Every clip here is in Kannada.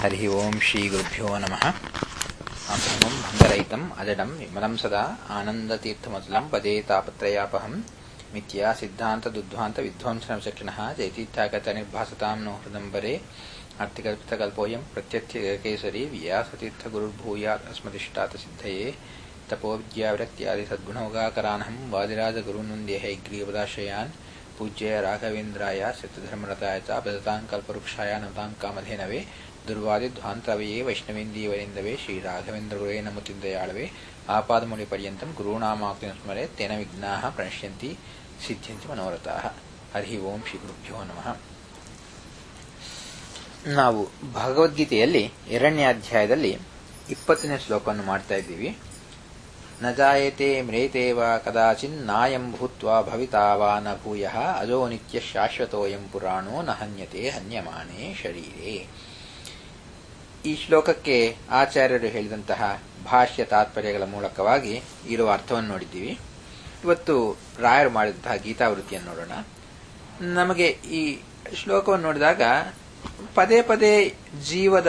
हरिः ओम् श्रीगुरुभ्यो नमः अमृतम् भङ्गरहितम् अजडम् विमलम् सदा आनन्दतीर्थमतुलम् पदे तापत्रयापहम् मिथ्या सिद्धान्तदुद्ध्वान्त विध्वंसनविचक्षणः जयतीर्थागतनिर्भासताम् नो हृदम्बरे अर्थिकल्पितकल्पोऽयम् प्रत्यर्थकेसरी व्यासतीर्थगुरुर्भूयात् अस्मदिष्टात् सिद्धये तपोविद्याविरक्त्यादि सद्गुणौगाकरानहम् वादिराजगुरून्वन्द्यः ग्रीवदाश्रयान् पूज्य राघवेन्द्राय सिद्धधर्मरताय च बदताम् कल्पवृक्षाय नताम् कामधेनवे ದುರ್ವಾದಿಧ್ವಾಂತರವೆಯೇ ವೈಷ್ಣವೇಂದೀವರಿಂದವೇ ಶ್ರೀರಾಘವೇಂದ್ರಗುರೇ ನಮುತಿಂದಯಾಳವೇ ಆಪಾದಮೂಲಿಪರ್ಯಂತಂ ಗುರುಣಾಮಾಕ್ತಿನ ಸ್ಮರೆ ತೇನ ವಿಘ್ನಾಃ ಪ್ರಣಶ್ಯಂತಿ ಸಿದ್ಧ್ಯಂತಿ ಮನೋರಥಾಃ ಹರಿ ಓಂ ಶ್ರೀ ಗುರುಭ್ಯೋ ನಮಃ ನಾವು ಭಗವದ್ಗೀತೆಯಲ್ಲಿ ಎರಡನೇ ಅಧ್ಯಾಯದಲ್ಲಿ ಇಪ್ಪತ್ತನೇ ಶ್ಲೋಕವನ್ನು ಮಾಡ್ತಾ ಇದ್ದೀವಿ ನ ಜಾಯತೆ ಮ್ರೇತೆ ವಾ ಕದಾಚಿನ್ ನಾಯಂ ಭೂತ್ವಾ ಭವಿತಾ ವಾ ನ ಭೂಯಃ ಅಜೋ ನಿತ್ಯ ಶಾಶ್ವತೋಯಂ ಪುರಾಣೋ ನ ಹನ್ಯತೆ ಹನ್ಯಮಾನೇ ಶರೀರೇ ಈ ಶ್ಲೋಕಕ್ಕೆ ಆಚಾರ್ಯರು ಹೇಳಿದಂತಹ ಭಾಷ್ಯ ತಾತ್ಪರ್ಯಗಳ ಮೂಲಕವಾಗಿ ಇರುವ ಅರ್ಥವನ್ನು ನೋಡಿದ್ದೀವಿ ಇವತ್ತು ರಾಯರು ಮಾಡಿದಂತಹ ಗೀತಾವೃತ್ತಿಯನ್ನು ನೋಡೋಣ ನಮಗೆ ಈ ಶ್ಲೋಕವನ್ನು ನೋಡಿದಾಗ ಪದೇ ಪದೇ ಜೀವದ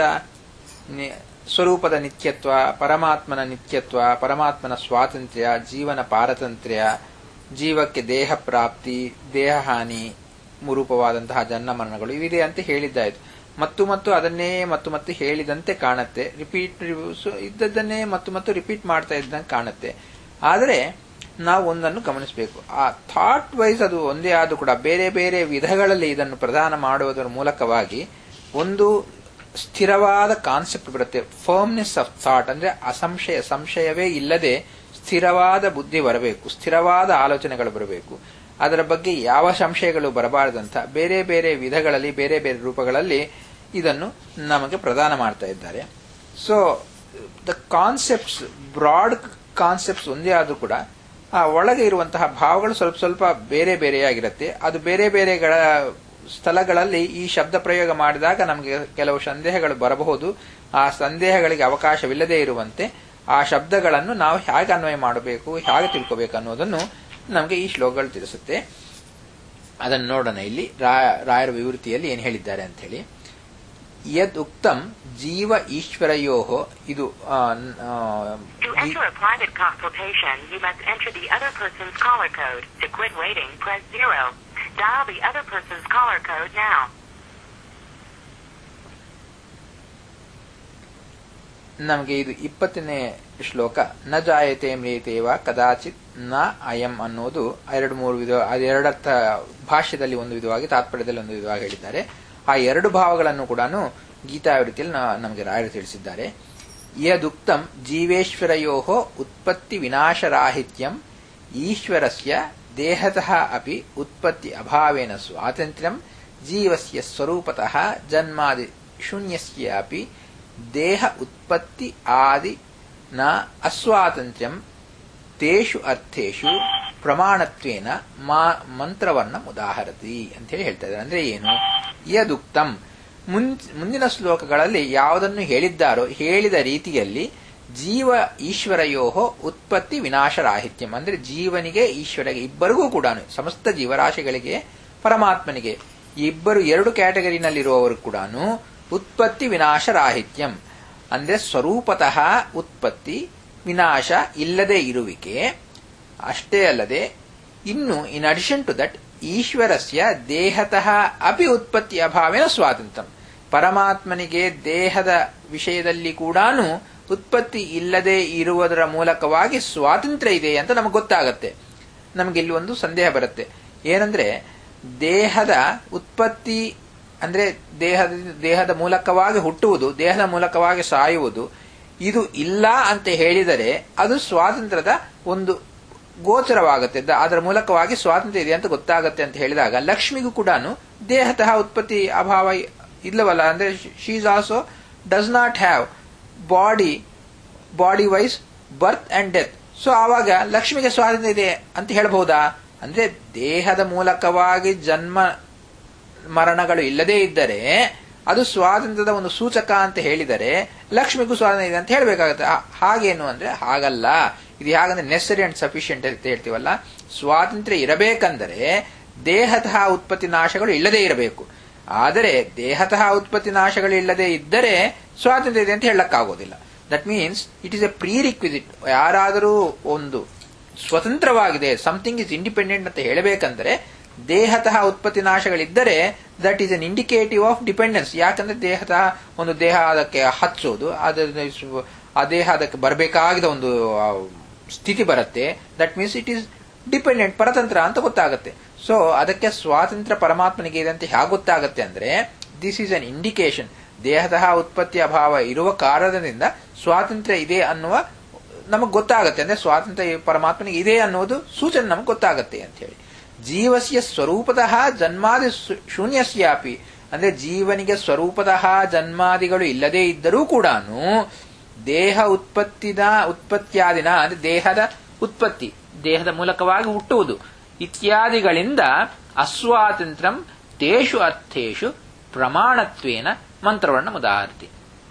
ಸ್ವರೂಪದ ನಿತ್ಯತ್ವ ಪರಮಾತ್ಮನ ನಿತ್ಯತ್ವ ಪರಮಾತ್ಮನ ಸ್ವಾತಂತ್ರ್ಯ ಜೀವನ ಪಾರತಂತ್ರ್ಯ ಜೀವಕ್ಕೆ ದೇಹ ಪ್ರಾಪ್ತಿ ದೇಹ ಹಾನಿ ರೂಪವಾದಂತಹ ಜನ್ಮ ಮರಣಗಳು ಇವಿದೆ ಅಂತ ಹೇಳಿದ್ದಾಯ್ತು ಮತ್ತು ಮತ್ತು ಅದನ್ನೇ ಮತ್ತು ಮತ್ತು ಹೇಳಿದಂತೆ ಕಾಣುತ್ತೆ ರಿಪೀಟ್ ಇದ್ದದ್ದನ್ನೇ ಮತ್ತು ಮತ್ತು ರಿಪೀಟ್ ಮಾಡ್ತಾ ಇದ್ದಂಗೆ ಕಾಣುತ್ತೆ ಆದರೆ ನಾವು ಒಂದನ್ನು ಗಮನಿಸಬೇಕು ಆ ಥಾಟ್ ವೈಸ್ ಅದು ಒಂದೇ ಆದರೂ ಕೂಡ ಬೇರೆ ಬೇರೆ ವಿಧಗಳಲ್ಲಿ ಇದನ್ನು ಪ್ರದಾನ ಮಾಡುವುದರ ಮೂಲಕವಾಗಿ ಒಂದು ಸ್ಥಿರವಾದ ಕಾನ್ಸೆಪ್ಟ್ ಬರುತ್ತೆ ಫರ್ಮ್ನೆಸ್ ಆಫ್ ಥಾಟ್ ಅಂದ್ರೆ ಅಸಂಶಯ ಸಂಶಯವೇ ಇಲ್ಲದೆ ಸ್ಥಿರವಾದ ಬುದ್ಧಿ ಬರಬೇಕು ಸ್ಥಿರವಾದ ಆಲೋಚನೆಗಳು ಬರಬೇಕು ಅದರ ಬಗ್ಗೆ ಯಾವ ಸಂಶಯಗಳು ಬರಬಾರದಂತ ಬೇರೆ ಬೇರೆ ವಿಧಗಳಲ್ಲಿ ಬೇರೆ ಬೇರೆ ರೂಪಗಳಲ್ಲಿ ಇದನ್ನು ನಮಗೆ ಪ್ರದಾನ ಮಾಡ್ತಾ ಇದ್ದಾರೆ so the concepts broad concepts ಒಂದೇ ಆದರೂ ಕೂಡ ಆ ಒಳಗೆ ಇರುವಂತಹ ಭಾವಗಳು ಸ್ವಲ್ಪ ಸ್ವಲ್ಪ ಬೇರೆ ಬೇರೆಯಾಗಿರುತ್ತೆ ಅದು ಬೇರೆ ಬೇರೆಗಳ ಸ್ಥಳಗಳಲ್ಲಿ ಈ ಶಬ್ದ ಪ್ರಯೋಗ ಮಾಡಿದಾಗ ನಮಗೆ ಕೆಲವು ಸಂದೇಹಗಳು ಬರಬಹುದು ಆ ಸಂದೇಹಗಳಿಗೆ ಅವಕಾಶವಿಲ್ಲದೆ ಇರುವಂತೆ ಆ ಶಬ್ದಗಳನ್ನು ನಾವು ಹೇಗೆ ಅನ್ವಯ ಮಾಡಬೇಕು ಹೇಗೆ ತಿಳ್ಕೋಬೇಕು ಅನ್ನೋದನ್ನು ನಮಗೆ ಈ ಶ್ಲೋಕಗಳು ತಿಳಿಸುತ್ತೆ ಅದನ್ನು ನೋಡೋಣ ಇಲ್ಲಿ ರಾಯರ ವಿವೃತ್ತಿಯಲ್ಲಿ ಏನು ಹೇಳಿದ್ದಾರೆ ಅಂತ ಹೇಳಿ ಯದ್ ಉಕ್ತಂ ಜೀವ ಈಶ್ವರಯೋ ಇದು To enter a private consultation, you must enter the other person's caller code. To quit waiting, press zero. Dial the other person's caller code now. ನಮಗೆ ಇದು ಇಪ್ಪತ್ತನೇ ಶ್ಲೋಕ ನ ಜಾಯತೆ ಮ್ರಿಯತೇವ ಕದಾಚಿತ್ ನ ಅಯಂ ಅನ್ನೋದು ಎರಡು ಮೂರು ವಿಧ ಅದೆರಡರ್ಥ ಭಾಷ್ಯದಲ್ಲಿ ಒಂದು ವಿಧವಾಗಿ ತಾತ್ಪರ್ಯದಲ್ಲಿ ಒಂದು ವಿಧವಾಗಿ ಹೇಳಿದ್ದಾರೆ ಆ ಎರಡು ಭಾವಗಳನ್ನು ಕೂಡ ಗೀತಾವೃತ್ತಿಯಲ್ಲಿ ನಮಗೆ ರಾಯರು ತಿಳಿಸಿದ್ದಾರೆ ಯದುಕ್ತಂ ಜೀವೇಶ್ವರಯೋ ಉತ್ಪತ್ತಿ ವಿನಾಶರಾಹಿತ್ಯಂ ಈಶ್ವರಸ್ಯ ದೇಹತಃ ಅಪಿ ಉತ್ಪತ್ತಿ ಅಭಾವೇನ ಸ್ವಾತಂತ್ರ್ಯಂ ಜೀವಸ್ಯ ಸ್ವರೂಪತಃ ಜನ್ಮಾದಿ ಶೂನ್ಯಸ್ಯ ಅಪಿ ದೇಹ ಉತ್ಪತ್ತಿ ಆದಿ ನ ಅಸ್ವಾತಂತ್ರ್ಯಂ ತೇಷು ಅರ್ಥೇಶು ಪ್ರಮಾಣತ್ವೇನ ಮಾ ಮಂತ್ರವನ್ನ ಉದಾಹರತಿ ಅಂತ ಹೇಳಿ ಹೇಳ್ತಾ ಇದ್ದಾರೆ ಅಂದ್ರೆ ಏನು ಯದುಕ್ತಂ ಮುಂದಿನ ಶ್ಲೋಕಗಳಲ್ಲಿ ಯಾವುದನ್ನು ಹೇಳಿದ್ದಾರೋ ಹೇಳಿದ ರೀತಿಯಲ್ಲಿ ಜೀವ ಈಶ್ವರಯೋಹೋ ಉತ್ಪತ್ತಿ ವಿನಾಶರಾಹಿತ್ಯಂ ಅಂದ್ರೆ ಜೀವನಿಗೆ ಈಶ್ವರಿಗೆ ಇಬ್ಬರಿಗೂ ಕೂಡ ಸಮಸ್ತ ಜೀವರಾಶಿಗಳಿಗೆ ಪರಮಾತ್ಮನಿಗೆ ಇಬ್ಬರು ಎರಡು ಕ್ಯಾಟಗರಿನಲ್ಲಿರುವವರು ಕೂಡ ಉತ್ಪತ್ತಿ ವಿನಾಶರಾಹಿತ್ಯಂ ಅಂದ್ರೆ ಸ್ವರೂಪತಃ ಉತ್ಪತ್ತಿ ವಿನಾಶ ಇಲ್ಲದೆ ಇರುವಿಕೆ ಅಷ್ಟೇ ಅಲ್ಲದೆ ಇನ್ನು ಇನ್ ಅಡಿಷನ್ ಟು ದಟ್ ಈಶ್ವರಸ್ಯ ದೇಹತಃ ಅಪಿ ಉತ್ಪತ್ತಿ ಅಭಾವೇನ ಸ್ವಾತಂತ್ರ್ಯ ಪರಮಾತ್ಮನಿಗೆ ದೇಹದ ವಿಷಯದಲ್ಲಿ ಕೂಡ ಉತ್ಪತ್ತಿ ಇಲ್ಲದೆ ಇರುವುದರ ಮೂಲಕವಾಗಿ ಸ್ವಾತಂತ್ರ್ಯ ಇದೆ ಅಂತ ನಮಗೆ ಗೊತ್ತಾಗತ್ತೆ ನಮಗೆ ಇಲ್ಲಿ ಒಂದು ಸಂದೇಹ ಬರುತ್ತೆ ಏನಂದ್ರೆ ದೇಹದ ಉತ್ಪತ್ತಿ ಅಂದ್ರೆ ದೇಹದ ದೇಹದ ಮೂಲಕವಾಗಿ ಹುಟ್ಟುವುದು ದೇಹದ ಮೂಲಕವಾಗಿ ಸಾಯುವುದು ಇದು ಇಲ್ಲ ಅಂತ ಹೇಳಿದರೆ ಅದು ಸ್ವಾತಂತ್ರ್ಯದ ಒಂದು ಗೋಚರವಾಗುತ್ತೆ ಅದರ ಮೂಲಕವಾಗಿ ಸ್ವಾತಂತ್ರ್ಯ ಇದೆ ಅಂತ ಗೊತ್ತಾಗುತ್ತೆ ಅಂತ ಹೇಳಿದಾಗ ಲಕ್ಷ್ಮಿಗೂ ಕೂಡ ದೇಹತಃ ಉತ್ಪತ್ತಿ ಅಭಾವ ಇಲ್ಲವಲ್ಲ ಅಂದ್ರೆ she's also does not have body body wise birth and death so ಆವಾಗ ಲಕ್ಷ್ಮಿಗೆ ಸ್ವಾತಂತ್ರ್ಯ ಇದೆ ಅಂತ ಹೇಳಬಹುದಾ ಅಂದ್ರೆ ದೇಹದ ಮೂಲಕವಾಗಿ ಜನ್ಮ ಮರಣಗಳು ಇಲ್ಲದೇ ಇದ್ದರೆ ಅದು ಸ್ವಾತಂತ್ರ್ಯದ ಒಂದು ಸೂಚಕ ಅಂತ ಹೇಳಿದರೆ ಲಕ್ಷ್ಮಿಗೂ ಸ್ವಾತಂತ್ರ್ಯ ಇದೆ ಅಂತ ಹೇಳಬೇಕಾಗುತ್ತೆ ಹಾಗೇನು ಅಂದ್ರೆ ಹಾಗಲ್ಲ ಇದು ಹೇಗಂದ್ರೆ ನೆಸರಿ ಅಂಡ್ ಸಫಿಷಿಯಂಟ್ ಅಂತ ಹೇಳ್ತೀವಲ್ಲ ಸ್ವಾತಂತ್ರ್ಯ ಇರಬೇಕಂದರೆ ದೇಹತಃ ಉತ್ಪತ್ತಿ ನಾಶಗಳು ಇಲ್ಲದೇ ಇರಬೇಕು ಆದರೆ ದೇಹತಃ ಉತ್ಪತ್ತಿ ನಾಶಗಳಿಲ್ಲದೆ ಇದ್ದರೆ ಸ್ವಾತಂತ್ರ್ಯ ಇದೆ ಅಂತ ಹೇಳಕ್ಕಾಗೋದಿಲ್ಲ that means it is a prerequisite ಯಾರಾದರೂ ಒಂದು ಸ್ವತಂತ್ರವಾಗಿದೆ ಸಮಥಿಂಗ್ ಇಸ್ ಇಂಡಿಪೆಂಡೆಂಟ್ ಅಂತ ಹೇಳಬೇಕಂದ್ರೆ ದೇಹತಃ ಉತ್ಪತ್ತಿ ನಾಶಗಳಿದ್ದರೆ that is an indicative of dependence ಯಾಕಂದ್ರೆ ದೇಹತಃ ಒಂದು ದೇಹ ಅದಕ್ಕೆ ಹಚ್ಚೋದು ಅದರ ಆ ದೇಹ ಅದಕ್ಕೆ ಬರಬೇಕಾಗಿದ ಒಂದು ಆ, ಸ್ಥಿತಿ ಬರುತ್ತೆ that means it is dependent ಪರತಂತ್ರ ಅಂತ ಗೊತ್ತಾಗುತ್ತೆ ಸೊ ಅದಕ್ಕೆ ಸ್ವಾತಂತ್ರ್ಯ ಪರಮಾತ್ಮನಿಗೆ ಇದೆ ಅಂತ ಹೇಗೆ ಗೊತ್ತಾಗುತ್ತೆ ಅಂದ್ರೆ ದಿಸ್ ಈಸ್ ಅನ್ ಇಂಡಿಕೇಶನ್ ದೇಹತಃ ಉತ್ಪತ್ತಿ ಅಭಾವ ಇರುವ ಕಾರಣದಿಂದ ಸ್ವಾತಂತ್ರ್ಯ ಇದೆ ಅನ್ನುವ ನಮಗೆ ಗೊತ್ತಾಗುತ್ತೆ ಅಂದ್ರೆ ಸ್ವಾತಂತ್ರ್ಯ ಪರಮಾತ್ಮನಿಗೆ ಇದೆ ಅನ್ನೋದು ಸೂಚನೆ ನಮಗೆ ಗೊತ್ತಾಗುತ್ತೆ ಅಂತ ಹೇಳಿ ಜೀವಸ್ಯ ಸ್ವರೂಪತಃ ಜನ್ಮಾದಿ ಶು- ಶೂನ್ಯಸ್ಯಾಪಿ ಅಂದ್ರೆ ಜೀವನಿಗೆ ಸ್ವರೂಪತಃ ಜನ್ಮಾದಿಗಳು ಇಲ್ಲದೇ ಇದ್ದರೂ ಕೂಡ ದೇಹ ಉತ್ಪತ್ತಿದ ಉತ್ಪತ್ತಿಯಾದಿನ ಅಂದ್ರೆ ದೇಹದ ಉತ್ಪತ್ತಿ ದೇಹದ ಮೂಲಕವಾಗಿ ಹುಟ್ಟುವುದು ಇತ್ಯಾದಿಗಳಿಂದ ಅಸ್ವಾತಂತ್ರ್ಯಂ ತೇಷು ಅರ್ಥೇಶು ಪ್ರಮಾಣತ್ವೇನ ಮಂತ್ರವನ್ನು ಉದಾಹರಿಸಿ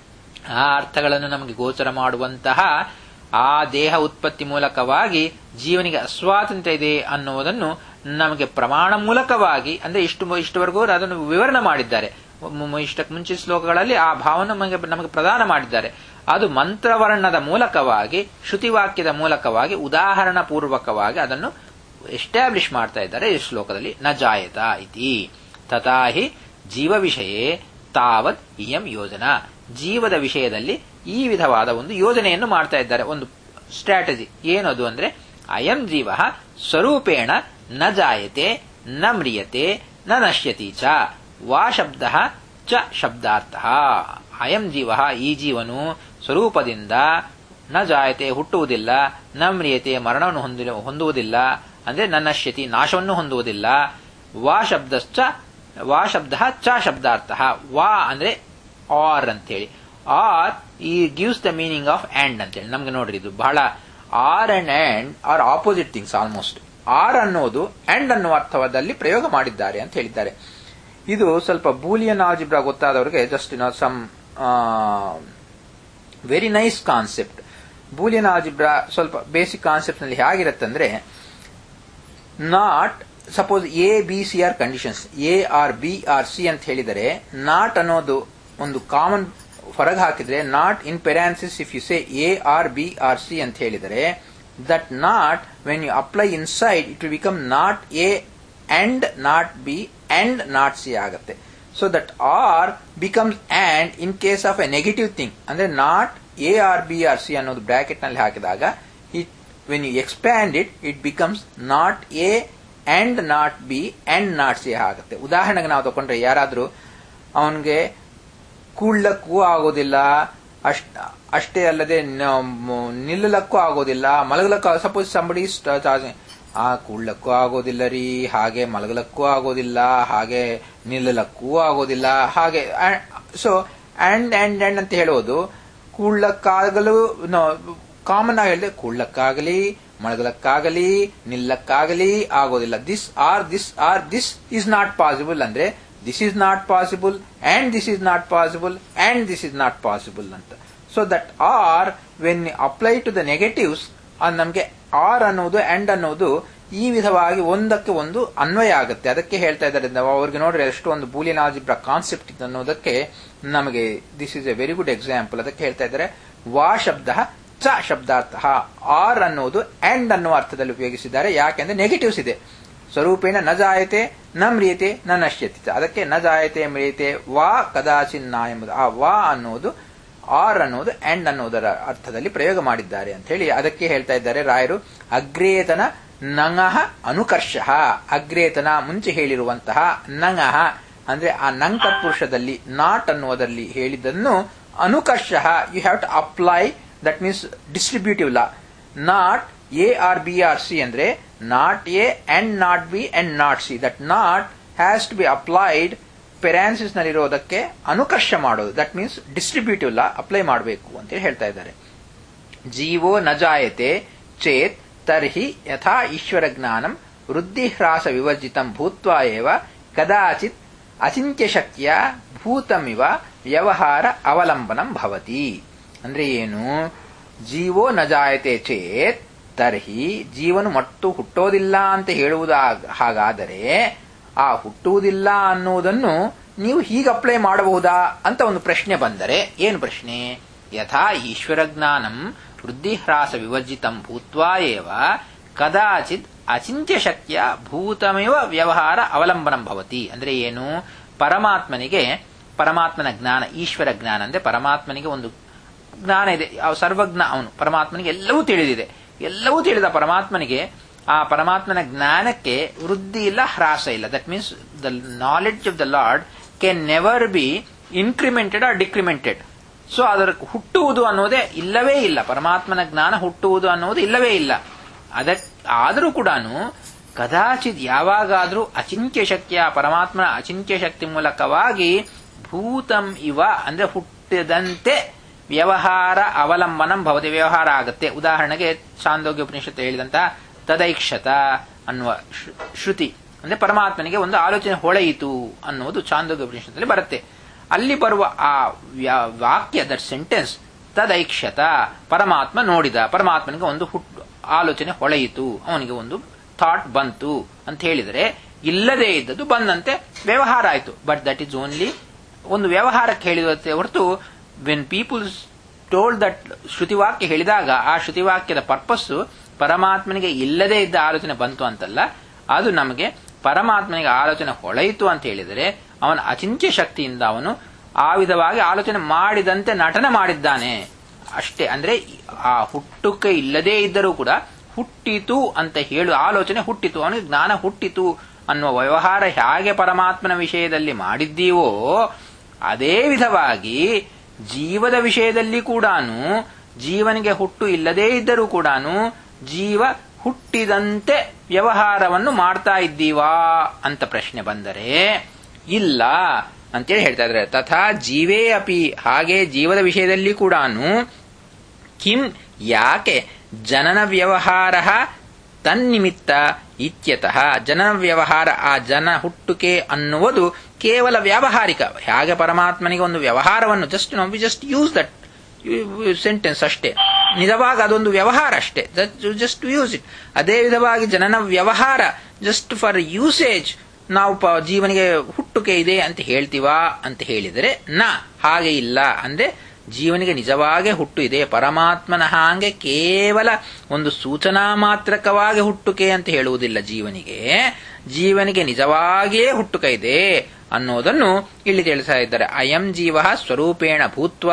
ಆ ಅರ್ಥಗಳನ್ನು ನಮಗೆ ಗೋಚರ ಮಾಡುವಂತಹ ಆ ದೇಹ ಉತ್ಪತ್ತಿ ಮೂಲಕವಾಗಿ ಜೀವನಿಗೆ ಅಸ್ವಾತಂತ್ರ್ಯ ಇದೆ ಅನ್ನುವುದನ್ನು ನಮಗೆ ಪ್ರಮಾಣ ಮೂಲಕವಾಗಿ ಅಂದ್ರೆ ಇಷ್ಟು ಇಷ್ಟವರೆಗೂ ಅದನ್ನು ವಿವರಣೆ ಮಾಡಿದ್ದಾರೆ ಮು- ಮು- ಇಷ್ಟಕ್ಕೆ ಮುಂಚಿನ ಶ್ಲೋಕಗಳಲ್ಲಿ ಆ ಭಾವನ ನಮಗೆ ನಮಗೆ ಪ್ರದಾನ ಮಾಡಿದ್ದಾರೆ ಅದು ಮಂತ್ರವರ್ಣದ ಮೂಲಕವಾಗಿ ಶ್ರುತಿವಾಕ್ಯದ ಮೂಲಕವಾಗಿ ಉದಾಹರಣ ಪೂರ್ವಕವಾಗಿ ಅದನ್ನು ಎಸ್ಟಾಬ್ಲಿಷ್ ಮಾಡ್ತಾ ಇದ್ದಾರೆ ಈ ಶ್ಲೋಕದಲ್ಲಿ ನ ಜಾಯತ ಇತಿ ತಥಾಹಿ ಜೀವ ವಿಷಯೇ ತಾವತ್ ಇಯಂ ಯೋಜನಾ ಜೀವದ ವಿಷಯದಲ್ಲಿ ಈ ವಿಧವಾದ ಒಂದು ಯೋಜನೆಯನ್ನು ಮಾಡ್ತಾ ಇದ್ದಾರೆ ಒಂದು ಸ್ಟ್ರಾಟಜಿ ಏನದು ಅಂದ್ರೆ ಅಯಂ ಜೀವ ಸ್ವರೂಪೇಣ ನ ಜಾಯತೆ ನ ಮ್ರಿಯತೆ ನ ನಶ್ಯತಿ ಚ ವಾ ಶಬ್ದ ಚ ಶಬ್ದಾರ್ಥ ಅಯಂ ಜೀವ ಈ ಜೀವನು ಸ್ವರೂಪದಿಂದ ನ ಜಾಯತೆ ಹುಟ್ಟುವುದಿಲ್ಲ ನ ಮ್ರಿಯತೆ ಮರಣವನ್ನು ಹೊಂದಿ ಹೊಂದುವುದಿಲ್ಲ ಅಂದ್ರೆ ನ ನಶ್ಯತಿ ನಾಶವನ್ನು ಹೊಂದುವುದಿಲ್ಲ ವಾ ಶಬ್ದಶ್ಚ ವಾ ಶಬ್ದ ಚ ಶಬ್ದಾರ್ಥ ವಾ ಅಂದ್ರೆ ಆರ್ ಅಂತೇಳಿ ಆರ್ ಈ gives the meaning of and ಅಂತೇಳಿ ನಮ್ಗೆ ನೋಡ್ರಿ ಇದು ಬಹಳ or and and or opposite things almost or ಅನ್ನೋದು ಆ್ಯಂಡ್ ಅನ್ನುವ ಅರ್ಥದಲ್ಲಿ ಪ್ರಯೋಗ ಮಾಡಿದ್ದಾರೆ ಅಂತ ಹೇಳಿದ್ದಾರೆ ಇದು ಸ್ವಲ್ಪ ಬೂಲಿಯನ್ ಆಲ್ಜಿಬ್ರಾ ಗೊತ್ತಾದವರಿಗೆ just know some very nice concept Boolean algebra ಸ್ವಲ್ಪ ಬೇಸಿಕ್ ಕಾನ್ಸೆಪ್ಟ್ ನಲ್ಲಿ ಹೇಗಿರುತ್ತಂದ್ರೆ not suppose A B C or conditions A or B or C ಅಂತ ಹೇಳಿದರೆ ನಾಟ್ ಅನ್ನೋದು ಒಂದು ಕಾಮನ್ ಹೊರಗೆ ಹಾಕಿದ್ರೆ not in ಪೆರಾನ್ಸಿಸ್ if you say A or B or C ಅಂತ ಹೇಳಿದರೆ that not when you apply inside it will become not A and not B and not C ಆಗುತ್ತೆ so that or becomes and in case of a negative thing ಅಂದ್ರೆ not A or B or C ಅನ್ನೋದು ಬ್ರಾಕೆಟ್ ನಲ್ಲಿ ಹಾಕಿದಾಗ it when you expand it it becomes not A and not B and not C ಆಗುತ್ತೆ ಉದಾಹರಣೆಗೆ ನಾವು ತಗೊಂಡ್ರೆ ಯಾರಾದ್ರೂ ಅವನಿಗೆ ಕೂಡ್ಲಕ್ಕೂ ಆಗೋದಿಲ್ಲ ಅಷ್ಟ ಅಷ್ಟೇ ಅಲ್ಲದೆ ನ- ನಿಲ್ಲಲಕ್ಕೂ ಆಗೋದಿಲ್ಲ ಮಲಗಲಕ್ಕೂ ಸಪೋಸ್ ಸಂಬಡಿ ಆ ಕೂಡ್ಲಕ್ಕೂ ಆಗೋದಿಲ್ಲ ರೀ ಹಾಗೆ ಮಲಗಲಕ್ಕೂ ಆಗೋದಿಲ್ಲ ಹಾಗೆ ನಿಲ್ಲಲಕ್ಕೂ ಆಗೋದಿಲ್ಲ ಹಾಗೆ ಸೊ ಅಂಡ್ ಅಂಡ್ ಅಂಡ್ ಅಂತ ಹೇಳೋದು ಕೂಡ್ಲಕ್ಕಾಗಲು ಕಾಮನ್ ಆಗಿ ಹೇಳಿದೆ ಕೂಡ್ಲಕ್ಕಾಗಲಿ ಮಲಗಲಕ್ಕಾಗಲಿ ನಿಲ್ಲಕ್ಕಾಗಲಿ ಆಗೋದಿಲ್ಲ this or this or this is not possible ಅಂದ್ರೆ this is not possible and this is not possible and this is not possible ಅಂತ so that or when apply to the negatives ನಮಗೆ ಆರ್ ಅನ್ನೋದು ಅಂಡ್ ಅನ್ನೋದು ಈ ವಿಧವಾಗಿ ಒಂದಕ್ಕೆ ಒಂದು ಅನ್ವಯ ಆಗುತ್ತೆ ಅದಕ್ಕೆ ಹೇಳ್ತಾ ಇದ್ದಾರೆ ನಾವು ಅವ್ರಿಗೆ ನೋಡ್ರಿ ಎಷ್ಟು ಒಂದು ಬೂಲಿಯನ್ ಆಲ್ಜಿಬ್ರಾ ಕಾನ್ಸೆಪ್ಟ್ ಇದೆ ಅನ್ನೋದಕ್ಕೆ ನಮಗೆ this is a very good example ಅದಕ್ಕೆ ಹೇಳ್ತಾ ಇದ್ದಾರೆ ವಾ ಶಬ್ದ ಚ ಶಬ್ದಾರ್ಥ ಆರ್ ಅನ್ನೋದು ಅಂಡ್ ಅನ್ನುವ ಅರ್ಥದಲ್ಲಿ ಉಪಯೋಗಿಸಿದ್ದಾರೆ ಯಾಕೆಂದ್ರೆ ನೆಗೆಟಿವ್ಸ್ ಇದೆ ಸ್ವರೂಪೇಣ ನ ಜಾಯತೆ ನ ಮ್ರಿಯತೆ ನ ನಶ್ಯತಿ ಚ. ಅದಕ್ಕೆ ನ ಜಾಯತೆ ಮ್ರಿಯತೆ ವಾ ಕದಾಚಿನ್ನ ಎಂಬುದು ಆ ವಾ ಅನ್ನೋದು ಆರ್ ಅನ್ನೋದು ಅಂಡ್ ಅನ್ನೋದರ ಅರ್ಥದಲ್ಲಿ ಪ್ರಯೋಗ ಮಾಡಿದ್ದಾರೆ ಅಂತ ಹೇಳಿ ಅದಕ್ಕೆ ಹೇಳ್ತಾ ಇದ್ದಾರೆ ರಾಯರು ಅಗ್ರೇತನ ನಂಗಹ ಅನುಕರ್ಷ ಅಗ್ರೇತನ ಮುಂಚೆ ಹೇಳಿರುವಂತಹ ನಂಗಹ ಅಂದ್ರೆ ಆ ನಂಗ್ ತತ್ಪುರುಷದಲ್ಲಿ ನಾಟ್ ಅನ್ನುವುದರಲ್ಲಿ ಹೇಳಿದ್ದನ್ನು ಅನುಕರ್ಷ you have to apply that means distributive law not A or B or C ಅಂದ್ರೆ not A and not B and not C that not has to be applied parenthesis ನಲ್ಲಿರೋದಕ್ಕೆ ಅನುಕರ್ಷ ಮಾಡೋದು that means distributive law apply ಮಾಡಬೇಕು ಅಂತ ಹೇಳ್ತಾ ಇದ್ದಾರೆ ಜೀವೋ ನ ಜಾಯತೆ ಚೇತ್ ತರ್ಹಿ ಯಥಾ ಈಶ್ವರ ಜ್ಞಾನಂ ವೃದ್ಧಿಹ್ರಾಸ ವಿವರ್ಜಿತಂ ಭೂತ್ವಾ ಏವ ಕದಾಚಿತ್ ಅಚಿಂತ್ಯ ಶಕ್ತಿಯ ಭೂತಮಿವ ವ್ಯವಹಾರ ಅವಲಂಬನಂ ಭವತಿ ಅಂದ್ರೆ ಏನು ಜೀವೋ ನ ಜಾಯತೆ ಚೇತ್ ತರ್ಹಿ ಜೀವನು ಮತ್ತು ಹುಟ್ಟೋದಿಲ್ಲ ಅಂತ ಹೇಳುವುದ ಹಾಗಾದರೆ ಆ ಹುಟ್ಟುವುದಿಲ್ಲ ಅನ್ನುವುದನ್ನು ನೀವು ಹೀಗೆ ಅಪ್ಲೈ ಮಾಡಬಹುದಾ ಅಂತ ಒಂದು ಪ್ರಶ್ನೆ ಬಂದರೆ ಏನು ಪ್ರಶ್ನೆ ಯಥಾ ಈಶ್ವರ ಜ್ಞಾನಂ ವೃದ್ಧಿಹ್ರಾಸ ವಿವರ್ಜಿತಂ ಭೂತ್ವಾ ಏವ ಕದಾಚಿತ್ ಅಚಿಂತ್ಯ ಶಕ್ತಿಯ ಭೂತಮೇವ ವ್ಯವಹಾರ ಅವಲಂಬನಂ ಭವತಿ ಅಂದ್ರೆ ಏನು ಪರಮಾತ್ಮನಿಗೆ ಪರಮಾತ್ಮನ ಜ್ಞಾನ ಈಶ್ವರ ಜ್ಞಾನ ಅಂದ್ರೆ ಪರಮಾತ್ಮನಿಗೆ ಒಂದು ಜ್ಞಾನ ಇದೆ ಅವ ಸರ್ವಜ್ಞ ಅವನು ಪರಮಾತ್ಮನಿಗೆ ಎಲ್ಲವೂ ತಿಳಿದಿದೆ ಎಲ್ಲವೂ ತಿಳಿದ ಪರಮಾತ್ಮನಿಗೆ ಆ ಪರಮಾತ್ಮನ ಜ್ಞಾನಕ್ಕೆ ವೃದ್ಧಿ ಇಲ್ಲ ಹ್ರಾಸ ಇಲ್ಲ that means the knowledge of the Lord can never be incremented or decremented so ಅದರ ಹುಟ್ಟುವುದು ಅನ್ನೋದೇ ಇಲ್ಲವೇ ಇಲ್ಲ ಪರಮಾತ್ಮನ ಜ್ಞಾನ ಹುಟ್ಟುವುದು ಅನ್ನೋದು ಇಲ್ಲವೇ ಇಲ್ಲ ಅದಕ್ ಆದರೂ ಕೂಡ ಕದಾಚಿತ್ ಯಾವಾಗಾದರೂ ಅಚಿಂತ್ಯ ಶಕ್ತಿಯ ಪರಮಾತ್ಮನ ಅಚಿಂತ್ಯ ಶಕ್ತಿ ಮೂಲಕವಾಗಿ ಭೂತಂ ಇವ ಅಂದ್ರೆ ಹುಟ್ಟಿದಂತೆ ವ್ಯವಹಾರ ಅವಲಂಬನಂ ಭವತಿ ವ್ಯವಹಾರ ಆಗುತ್ತೆ ಉದಾಹರಣೆಗೆ ಚಾಂದೋಗ್ಯ ಉಪನಿಷತ್ತು ಹೇಳಿದಂತ ತದೈಕ್ಷತ ಅನ್ನುವ ಶ್ರುತಿ ಅಂದ್ರೆ ಪರಮಾತ್ಮನಿಗೆ ಒಂದು ಆಲೋಚನೆ ಹೊಳೆಯಿತು ಅನ್ನುವುದು ಚಾಂದೋಗ್ಯ ಉಪನಿಷತ್ತಲ್ಲಿ ಬರುತ್ತೆ ಅಲ್ಲಿ ಬರುವ ಆ ವಾಕ್ಯ ದಟ್ ಸೆಂಟೆನ್ಸ್ ತದೈಕ್ಷತ ಪರಮಾತ್ಮ ನೋಡಿದ ಪರಮಾತ್ಮನಿಗೆ ಒಂದು ಹುಟ್ಟು ಆಲೋಚನೆ ಹೊಳೆಯಿತು ಅವನಿಗೆ ಒಂದು ಥಾಟ್ ಬಂತು ಅಂತ ಹೇಳಿದರೆ ಇಲ್ಲದೇ ಇದ್ದದ್ದು ಬಂದಂತೆ ವ್ಯವಹಾರ ಆಯಿತು ಬಟ್ ದಟ್ ಈಸ್ ಓನ್ಲಿ ಒಂದು ವ್ಯವಹಾರಕ್ಕೆ ಹೇಳಿದಂತೆ ಹೊರತು ವೆನ್ ಪೀಪಲ್ಸ್ ಟೋಲ್ಡ್ ದಟ್ ಶ್ರುತಿವಾಕ್ಯ ಹೇಳಿದಾಗ ಆ ಶ್ರುತಿವಾಕ್ಯದ ಪರ್ಪಸ್ಸು ಪರಮಾತ್ಮನಿಗೆ ಇಲ್ಲದೇ ಇದ್ದ ಆಲೋಚನೆ ಬಂತು ಅಂತಲ್ಲ ಅದು ನಮಗೆ ಪರಮಾತ್ಮನಿಗೆ ಆಲೋಚನೆ ಹೊಳೆಯಿತು ಅಂತ ಹೇಳಿದರೆ ಅವನ ಅಚಿಂತ್ಯ ಶಕ್ತಿಯಿಂದ ಅವನು ಆ ವಿಧವಾಗಿ ಆಲೋಚನೆ ಮಾಡಿದಂತೆ ನಟನೆ ಮಾಡಿದ್ದಾನೆ ಅಷ್ಟೇ ಅಂದ್ರೆ ಆ ಹುಟ್ಟುಕ್ಕೆ ಇಲ್ಲದೇ ಇದ್ದರೂ ಕೂಡ ಹುಟ್ಟಿತು ಅಂತ ಹೇಳು ಆಲೋಚನೆ ಹುಟ್ಟಿತು ಅವನಿಗೆ ಜ್ಞಾನ ಹುಟ್ಟಿತು ಅನ್ನುವ ವ್ಯವಹಾರ ಹೇಗೆ ಪರಮಾತ್ಮನ ವಿಷಯದಲ್ಲಿ ಮಾಡಿದ್ದೀವೋ ಅದೇ ವಿಧವಾಗಿ ಜೀವದ ವಿಷಯದಲ್ಲಿ ಕೂಡ ಜೀವನಿಗೆ ಹುಟ್ಟು ಇಲ್ಲದೇ ಇದ್ದರೂ ಕೂಡ ಜೀವ ಹುಟ್ಟಿದಂತೆ ವ್ಯವಹಾರವನ್ನು ಮಾಡ್ತಾ ಇದ್ದೀವಾ ಅಂತ ಪ್ರಶ್ನೆ ಬಂದರೆ ಇಲ್ಲ ಅಂತೇಳಿ ಹೇಳ್ತಾ ಇದ್ದಾರೆ ತಥಾ ಜೀವೇ ಅಪಿ ಹಾಗೆ ಜೀವದ ವಿಷಯದಲ್ಲಿ ಕೂಡ ಕಿಂ ಯಾಕೆ ಜನನ ವ್ಯವಹಾರ ತನ್ನಿಮಿತ್ತ ಇತ್ಯತಃ ಜನನ ವ್ಯವಹಾರ ಆ ಜನ ಹುಟ್ಟುಕೆ ಅನ್ನುವುದು ಕೇವಲ ವ್ಯಾವಹಾರಿಕ ಹೇಗೆ ಪರಮಾತ್ಮನಿಗೆ ಒಂದು ವ್ಯವಹಾರವನ್ನು just know we just use that sentence ಅಷ್ಟೇ ನಿಜವಾಗ ಅದೊಂದು ವ್ಯವಹಾರ ಅಷ್ಟೇ ಜಸ್ಟ್ ಯೂಸ್ ಇಟ್ ಅದೇ ವಿಧವಾಗಿ ಜನನ ವ್ಯವಹಾರ ಜಸ್ಟ್ ಫಾರ್ ಯೂಸೇಜ್ ನಾವು ಜೀವನಿಗೆ ಹುಟ್ಟುಕೆ ಇದೆ ಅಂತ ಹೇಳ್ತೀವಾ ಅಂತ ಹೇಳಿದರೆ ನಾ ಹಾಗೆ ಇಲ್ಲ ಅಂದ್ರೆ ಜೀವನಿಗೆ ನಿಜವಾಗೇ ಹುಟ್ಟು ಇದೆ ಪರಮಾತ್ಮನ ಹಾಗೆ ಕೇವಲ ಒಂದು ಸೂಚನಾ ಮಾತ್ರಕವಾಗಿ ಹುಟ್ಟುಕೆ ಅಂತ ಹೇಳುವುದಿಲ್ಲ ಜೀವನಿಗೆ ಜೀವನಿಗೆ ನಿಜವಾಗಿಯೇ ಹುಟ್ಟುಕ ಇದೆ ಅನ್ನೋದನ್ನು ಇಲ್ಲಿ ತಿಳಿಸ್ತಾ ಇದ್ದಾರೆ ಅಯಂ ಜೀವ ಸ್ವರೂಪೇಣ ಭೂತ್ವ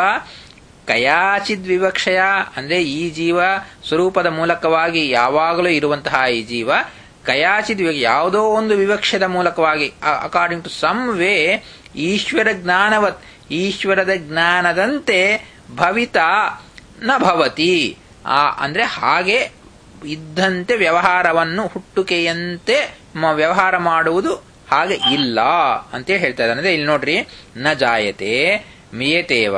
ಕಯಾಚಿದ್ ವಿವಕ್ಷಯ ಅಂದ್ರೆ ಈ ಜೀವ ಸ್ವರೂಪದ ಮೂಲಕವಾಗಿ ಯಾವಾಗಲೂ ಇರುವಂತಹ ಈ ಜೀವ ಕಯಾಚಿದ್ ಯಾವುದೋ ಒಂದು ವಿವಕ್ಷದ ಮೂಲಕವಾಗಿ ಅಕಾರ್ಡಿಂಗ್ ಟು ಸಮ್ ವೇ ಈಶ್ವರ ಜ್ಞಾನವತ್ ಈಶ್ವರದ ಜ್ಞಾನದಂತೆ ಭವಿತಾ ನ ಭವತಿ ಆ ಅಂದ್ರೆ ಹಾಗೆ ಇದ್ದಂತೆ ವ್ಯವಹಾರವನ್ನು ಹುಟ್ಟುಕೆಯಂತೆ ವ್ಯವಹಾರ ಮಾಡುವುದು ಹಾಗೆ ಇಲ್ಲ ಅಂತೇಳಿ ಹೇಳ್ತಾ ಇದ್ದಾರೆ ಅಂದ್ರೆ ಇಲ್ಲಿ ನೋಡ್ರಿ ನ ಜಾಯತೆ ಮಿಯತೇವ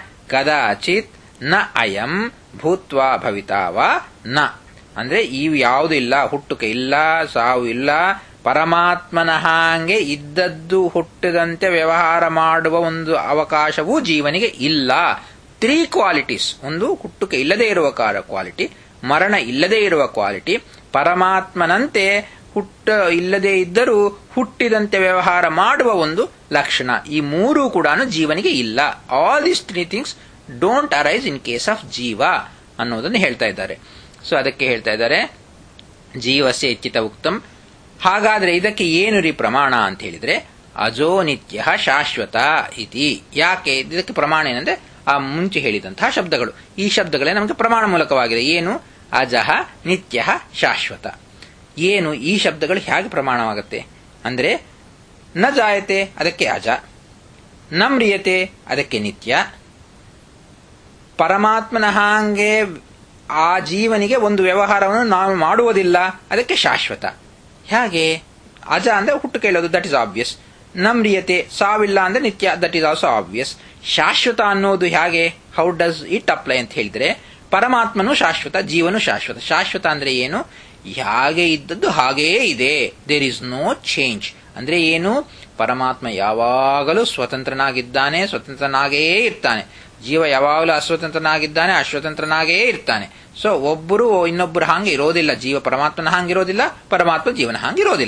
ಕದಾಚಿತ್ ನ ಅಯಂ ಭೂತ್ವಾ ಭವಿತಾವ ನ ಅಂದ್ರೆ ಇವು ಯಾವುದು ಇಲ್ಲ ಹುಟ್ಟುಕೆ ಇಲ್ಲ ಸಾವು ಇಲ್ಲ ಪರಮಾತ್ಮನ ಹಾಗೆ ಇದ್ದದ್ದು ಹುಟ್ಟಿದಂತೆ ವ್ಯವಹಾರ ಮಾಡುವ ಒಂದು ಅವಕಾಶವೂ ಜೀವನಿಗೆ ಇಲ್ಲ ತ್ರೀ ಕ್ವಾಲಿಟೀಸ್ ಒಂದು ಹುಟ್ಟುಕೆ ಇಲ್ಲದೆ ಇರುವ ಕ್ವಾಲಿಟಿ ಮರಣ ಇಲ್ಲದೆ ಇರುವ ಕ್ವಾಲಿಟಿ ಪರಮಾತ್ಮನಂತೆ ಹುಟ್ಟ ಇಲ್ಲದೆ ಇದ್ದರೂ ಹುಟ್ಟಿದಂತೆ ವ್ಯವಹಾರ ಮಾಡುವ ಒಂದು ಲಕ್ಷಣ ಈ ಮೂರೂ ಕೂಡ ಜೀವನಿಗೆ ಇಲ್ಲ all these three things don't arise in case of ಜೀವ ಅನ್ನೋದನ್ನು ಹೇಳ್ತಾ ಇದ್ದಾರೆ ಸೊ ಅದಕ್ಕೆ ಹೇಳ್ತಾ ಇದ್ದಾರೆ ಜೀವಸ್ಯ ಇಚ್ಛಿತ ಉಕ್ತಂ ಹಾಗಾದ್ರೆ ಇದಕ್ಕೆ ಏನು ರೀ ಪ್ರಮಾಣ ಅಂತ ಹೇಳಿದ್ರೆ ಅಜೋ ನಿತ್ಯ ಶಾಶ್ವತ ಇತಿ ಯಾಕೆ ಇದಕ್ಕೆ ಪ್ರಮಾಣ ಏನಂದ್ರೆ ಆ ಮುಂಚೆ ಹೇಳಿದಂತಹ ಶಬ್ದಗಳು ಈ ಶಬ್ದಗಳೇ ನಮಗೆ ಪ್ರಮಾಣ ಮೂಲಕವಾಗಿದೆ ಏನು ಅಜಹ ನಿತ್ಯ ಶಾಶ್ವತ ಏನು ಈ ಶಬ್ದಗಳು ಹೇಗೆ ಪ್ರಮಾಣವಾಗುತ್ತೆ ಅಂದ್ರೆ ನ ಜಾಯತೆ ಅದಕ್ಕೆ ಅಜ ನ ಮ್ರಿಯತೆ ಅದಕ್ಕೆ ನಿತ್ಯ ಪರಮಾತ್ಮನ ಹಾಗೆ ಆ ಜೀವನಿಗೆ ಒಂದು ವ್ಯವಹಾರವನ್ನು ನಾವು ಮಾಡುವುದಿಲ್ಲ ಅದಕ್ಕೆ ಶಾಶ್ವತ ಹೇಗೆ ಅಜ ಅಂದ್ರೆ ಹುಟ್ಟು ಕೇಳೋದು ದಟ್ ಇಸ್ ಆಬ್ವಿಯಸ್ ನಮ್ರಿಯತೆ ಸಾವಿಲ್ಲ ಅಂದ್ರೆ ನಿತ್ಯ ದಟ್ ಇಸ್ ಆಲ್ಸೋ ಆಬ್ವಿಯಸ್ ಶಾಶ್ವತ ಅನ್ನೋದು ಹೇಗೆ ಹೌ ಡಸ್ ಇಟ್ ಅಪ್ಲೈ ಅಂತ ಹೇಳಿದ್ರೆ ಪರಮಾತ್ಮನು ಶಾಶ್ವತ ಜೀವನು ಶಾಶ್ವತ ಶಾಶ್ವತ ಅಂದ್ರೆ ಏನು ಹಾಗೆ ಇದ್ದದ್ದು ಹಾಗೇ ಇದೆ ದೇರ್ ಇಸ್ ನೋ ಚೇಂಜ್ ಅಂದ್ರೆ ಏನು ಪರಮಾತ್ಮ ಯಾವಾಗಲೂ ಸ್ವತಂತ್ರನಾಗಿದ್ದಾನೆ ಸ್ವತಂತ್ರನಾಗೇ ಇರ್ತಾನೆ ಜೀವ ಯಾವಾಗಲೂ ಅಸ್ವತಂತ್ರನಾಗಿದ್ದಾನೆ ಅಸ್ವತಂತ್ರನಾಗೇ ಇರ್ತಾನೆ ಸೊ ಒಬ್ಬರು ಇನ್ನೊಬ್ಬರು ಹಾಗೆ ಇರೋದಿಲ್ಲ ಜೀವ ಪರಮಾತ್ಮನ ಹಾಂಗಿರೋದಿಲ್ಲ ಪರಮಾತ್ಮ ಜೀವನ ಹಾಂಗಿರೋದಿಲ್ಲ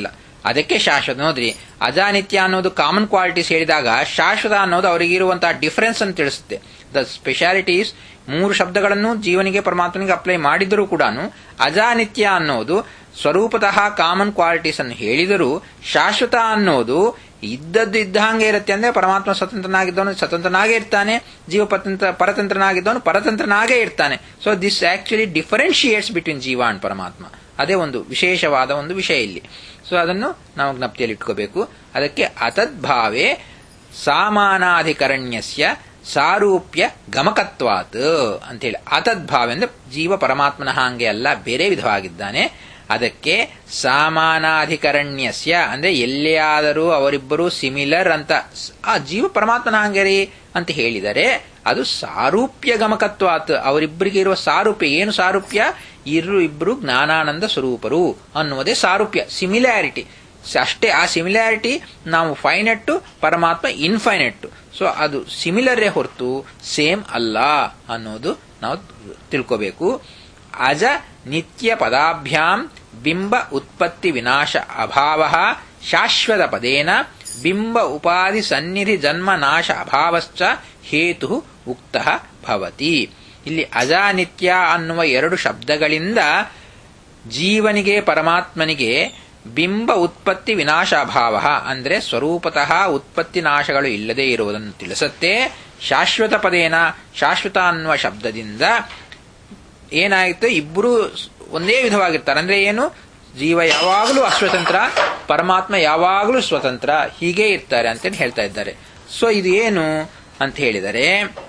ಅದಕ್ಕೆ ಶಾಶ್ವತ ನೋಡ್ರಿ ಅಜಾನಿತ್ಯ ಅನ್ನೋದು ಕಾಮನ್ ಕ್ವಾಲಿಟೀಸ್ ಹೇಳಿದಾಗ ಶಾಶ್ವತ ಅನ್ನೋದು ಅವರಿಗಿರುವಂತಹ ಡಿಫರೆನ್ಸ್ ಅಂತ ತಿಳಿಸುತ್ತೆ ದ ಸ್ಪೆಷಾಲಿಟೀಸ್ ಮೂರು ಶಬ್ದಗಳನ್ನು ಜೀವನಿಗೆ ಪರಮಾತ್ಮನಿಗೆ ಅಪ್ಲೈ ಮಾಡಿದರೂ ಕೂಡ ಅಜಾನಿತ್ಯ ಅನ್ನೋದು ಸ್ವರೂಪತಃ ಕಾಮನ್ ಕ್ವಾಲಿಟೀಸ್ ಅನ್ನು ಹೇಳಿದರೂ ಶಾಶ್ವತ ಅನ್ನೋದು ಇದ್ದದ್ದು ಇದ್ದ ಹಾಗೆ ಇರುತ್ತೆ ಅಂದ್ರೆ ಪರಮಾತ್ಮ ಸ್ವತಂತ್ರನಾಗಿದ್ದವನು ಸ್ವತಂತ್ರನಾಗೇ ಇರ್ತಾನೆ ಜೀವ ಪತಂತ್ರ ಪರತಂತ್ರನಾಗಿದ್ದವನು ಪರತಂತ್ರನಾಗೇ ಇರ್ತಾನೆ so this actually differentiates between ಜೀವ ಅಂಡ್ ಪರಮಾತ್ಮ ಅದೇ ಒಂದು ವಿಶೇಷವಾದ ಒಂದು ವಿಷಯ ಇಲ್ಲಿ ಸೊ ಅದನ್ನು ನಾವು ಜ್ಞಪ್ತಿಯಲ್ಲಿ ಇಟ್ಕೋಬೇಕು ಅದಕ್ಕೆ ಅತದ್ಭಾವೇ ಸಾಮಾನಾಧಿಕರಣ್ಯಸ್ಯ ಸಾರೂಪ್ಯ ಗಮಕತ್ವಾತ್ ಅಂತೇಳಿ ಅತದ್ಭಾವ ಅಂದ್ರೆ ಜೀವ ಪರಮಾತ್ಮನ ಹಾಗೆ ಅಲ್ಲ ಬೇರೆ ವಿಧವಾಗಿದ್ದಾನೆ ಅದಕ್ಕೆ ಸಾಮಾನಾಧಿಕರಣ್ಯಸ್ಯ ಅಂದ್ರೆ ಎಲ್ಲಿಯಾದರೂ ಅವರಿಬ್ಬರು ಸಿಮಿಲರ್ ಅಂತ ಆ ಜೀವ ಪರಮಾತ್ಮನ ಹಾಗೆ ರೀ ಅಂತ ಹೇಳಿದರೆ ಅದು ಸಾರೂಪ್ಯ ಗಮಕತ್ವಾತ್ ಅವರಿಬ್ಬರಿಗೆ ಇರುವ ಸಾರೂಪ್ಯ ಏನು ಸಾರೂಪ್ಯ ಇರು ಇಬ್ರು ಜ್ಞಾನಾನಂದ ಸ್ವರೂಪರು ಅನ್ನುವುದೇ ಸಾರೂಪ್ಯ ಸಿಮಿಲ್ಯಾರಿಟಿ ಅಷ್ಟೇ ಆ ಸಿಮಿಲ್ಯಾರಿಟಿ ನಾವು ಫೈನೆಟ್ ಪರಮಾತ್ಮ ಇನ್ಫೈನೆಟ್ ಸೊ ಅದು ಸಿಮಿಲರೇ ಹೊರತು ಸೇಮ್ ಅಲ್ಲ ಅನ್ನೋದು ನಾವು ತಿಳ್ಕೋಬೇಕು ಅಜ ನಿತ್ಯ ಪದಾಭ್ಯಾಂ ಬಿಂಬ ಉತ್ಪತ್ತಿ ವಿನಾಶ ಅಭಾವ ಶಾಶ್ವತ ಪದೇನ ಬಿಂಬ ಉಪಾಧಿ ಸನ್ನಿಧಿ ಜನ್ಮ ನಾಶ ಅಭಾವಶ್ಚ ಹೇತು ಉಕ್ತ ಭವತಿ ಇಲ್ಲಿ ಅಜಾನಿತ್ಯ ಅನ್ನುವ ಎರಡು ಶಬ್ದಗಳಿಂದ ಜೀವನಿಗೆ ಪರಮಾತ್ಮನಿಗೆ ಬಿಂಬ ಉತ್ಪತ್ತಿ ವಿನಾಶ ಅಭಾವ ಅಂದ್ರೆ ಸ್ವರೂಪತಃ ಉತ್ಪತ್ತಿ ನಾಶಗಳು ಇಲ್ಲದೇ ಇರುವುದನ್ನು ತಿಳಿಸುತ್ತೆ ಶಾಶ್ವತ ಪದೇನ ಶಾಶ್ವತ ಅನ್ನುವ ಶಬ್ದದಿಂದ ಏನಾಯಿತು ಇಬ್ಬರು ಒಂದೇ ವಿಧವಾಗಿರ್ತಾರೆ ಅಂದ್ರೆ ಏನು ಜೀವ ಯಾವಾಗಲೂ ಅಸ್ವತಂತ್ರ ಪರಮಾತ್ಮ ಯಾವಾಗಲೂ ಸ್ವತಂತ್ರ ಹೀಗೆ ಇರ್ತಾರೆ ಅಂತೇಳಿ ಹೇಳ್ತಾ ಇದ್ದಾರೆ ಸೊ ಇದು ಏನು ಅಂತ ಹೇಳಿದರೆ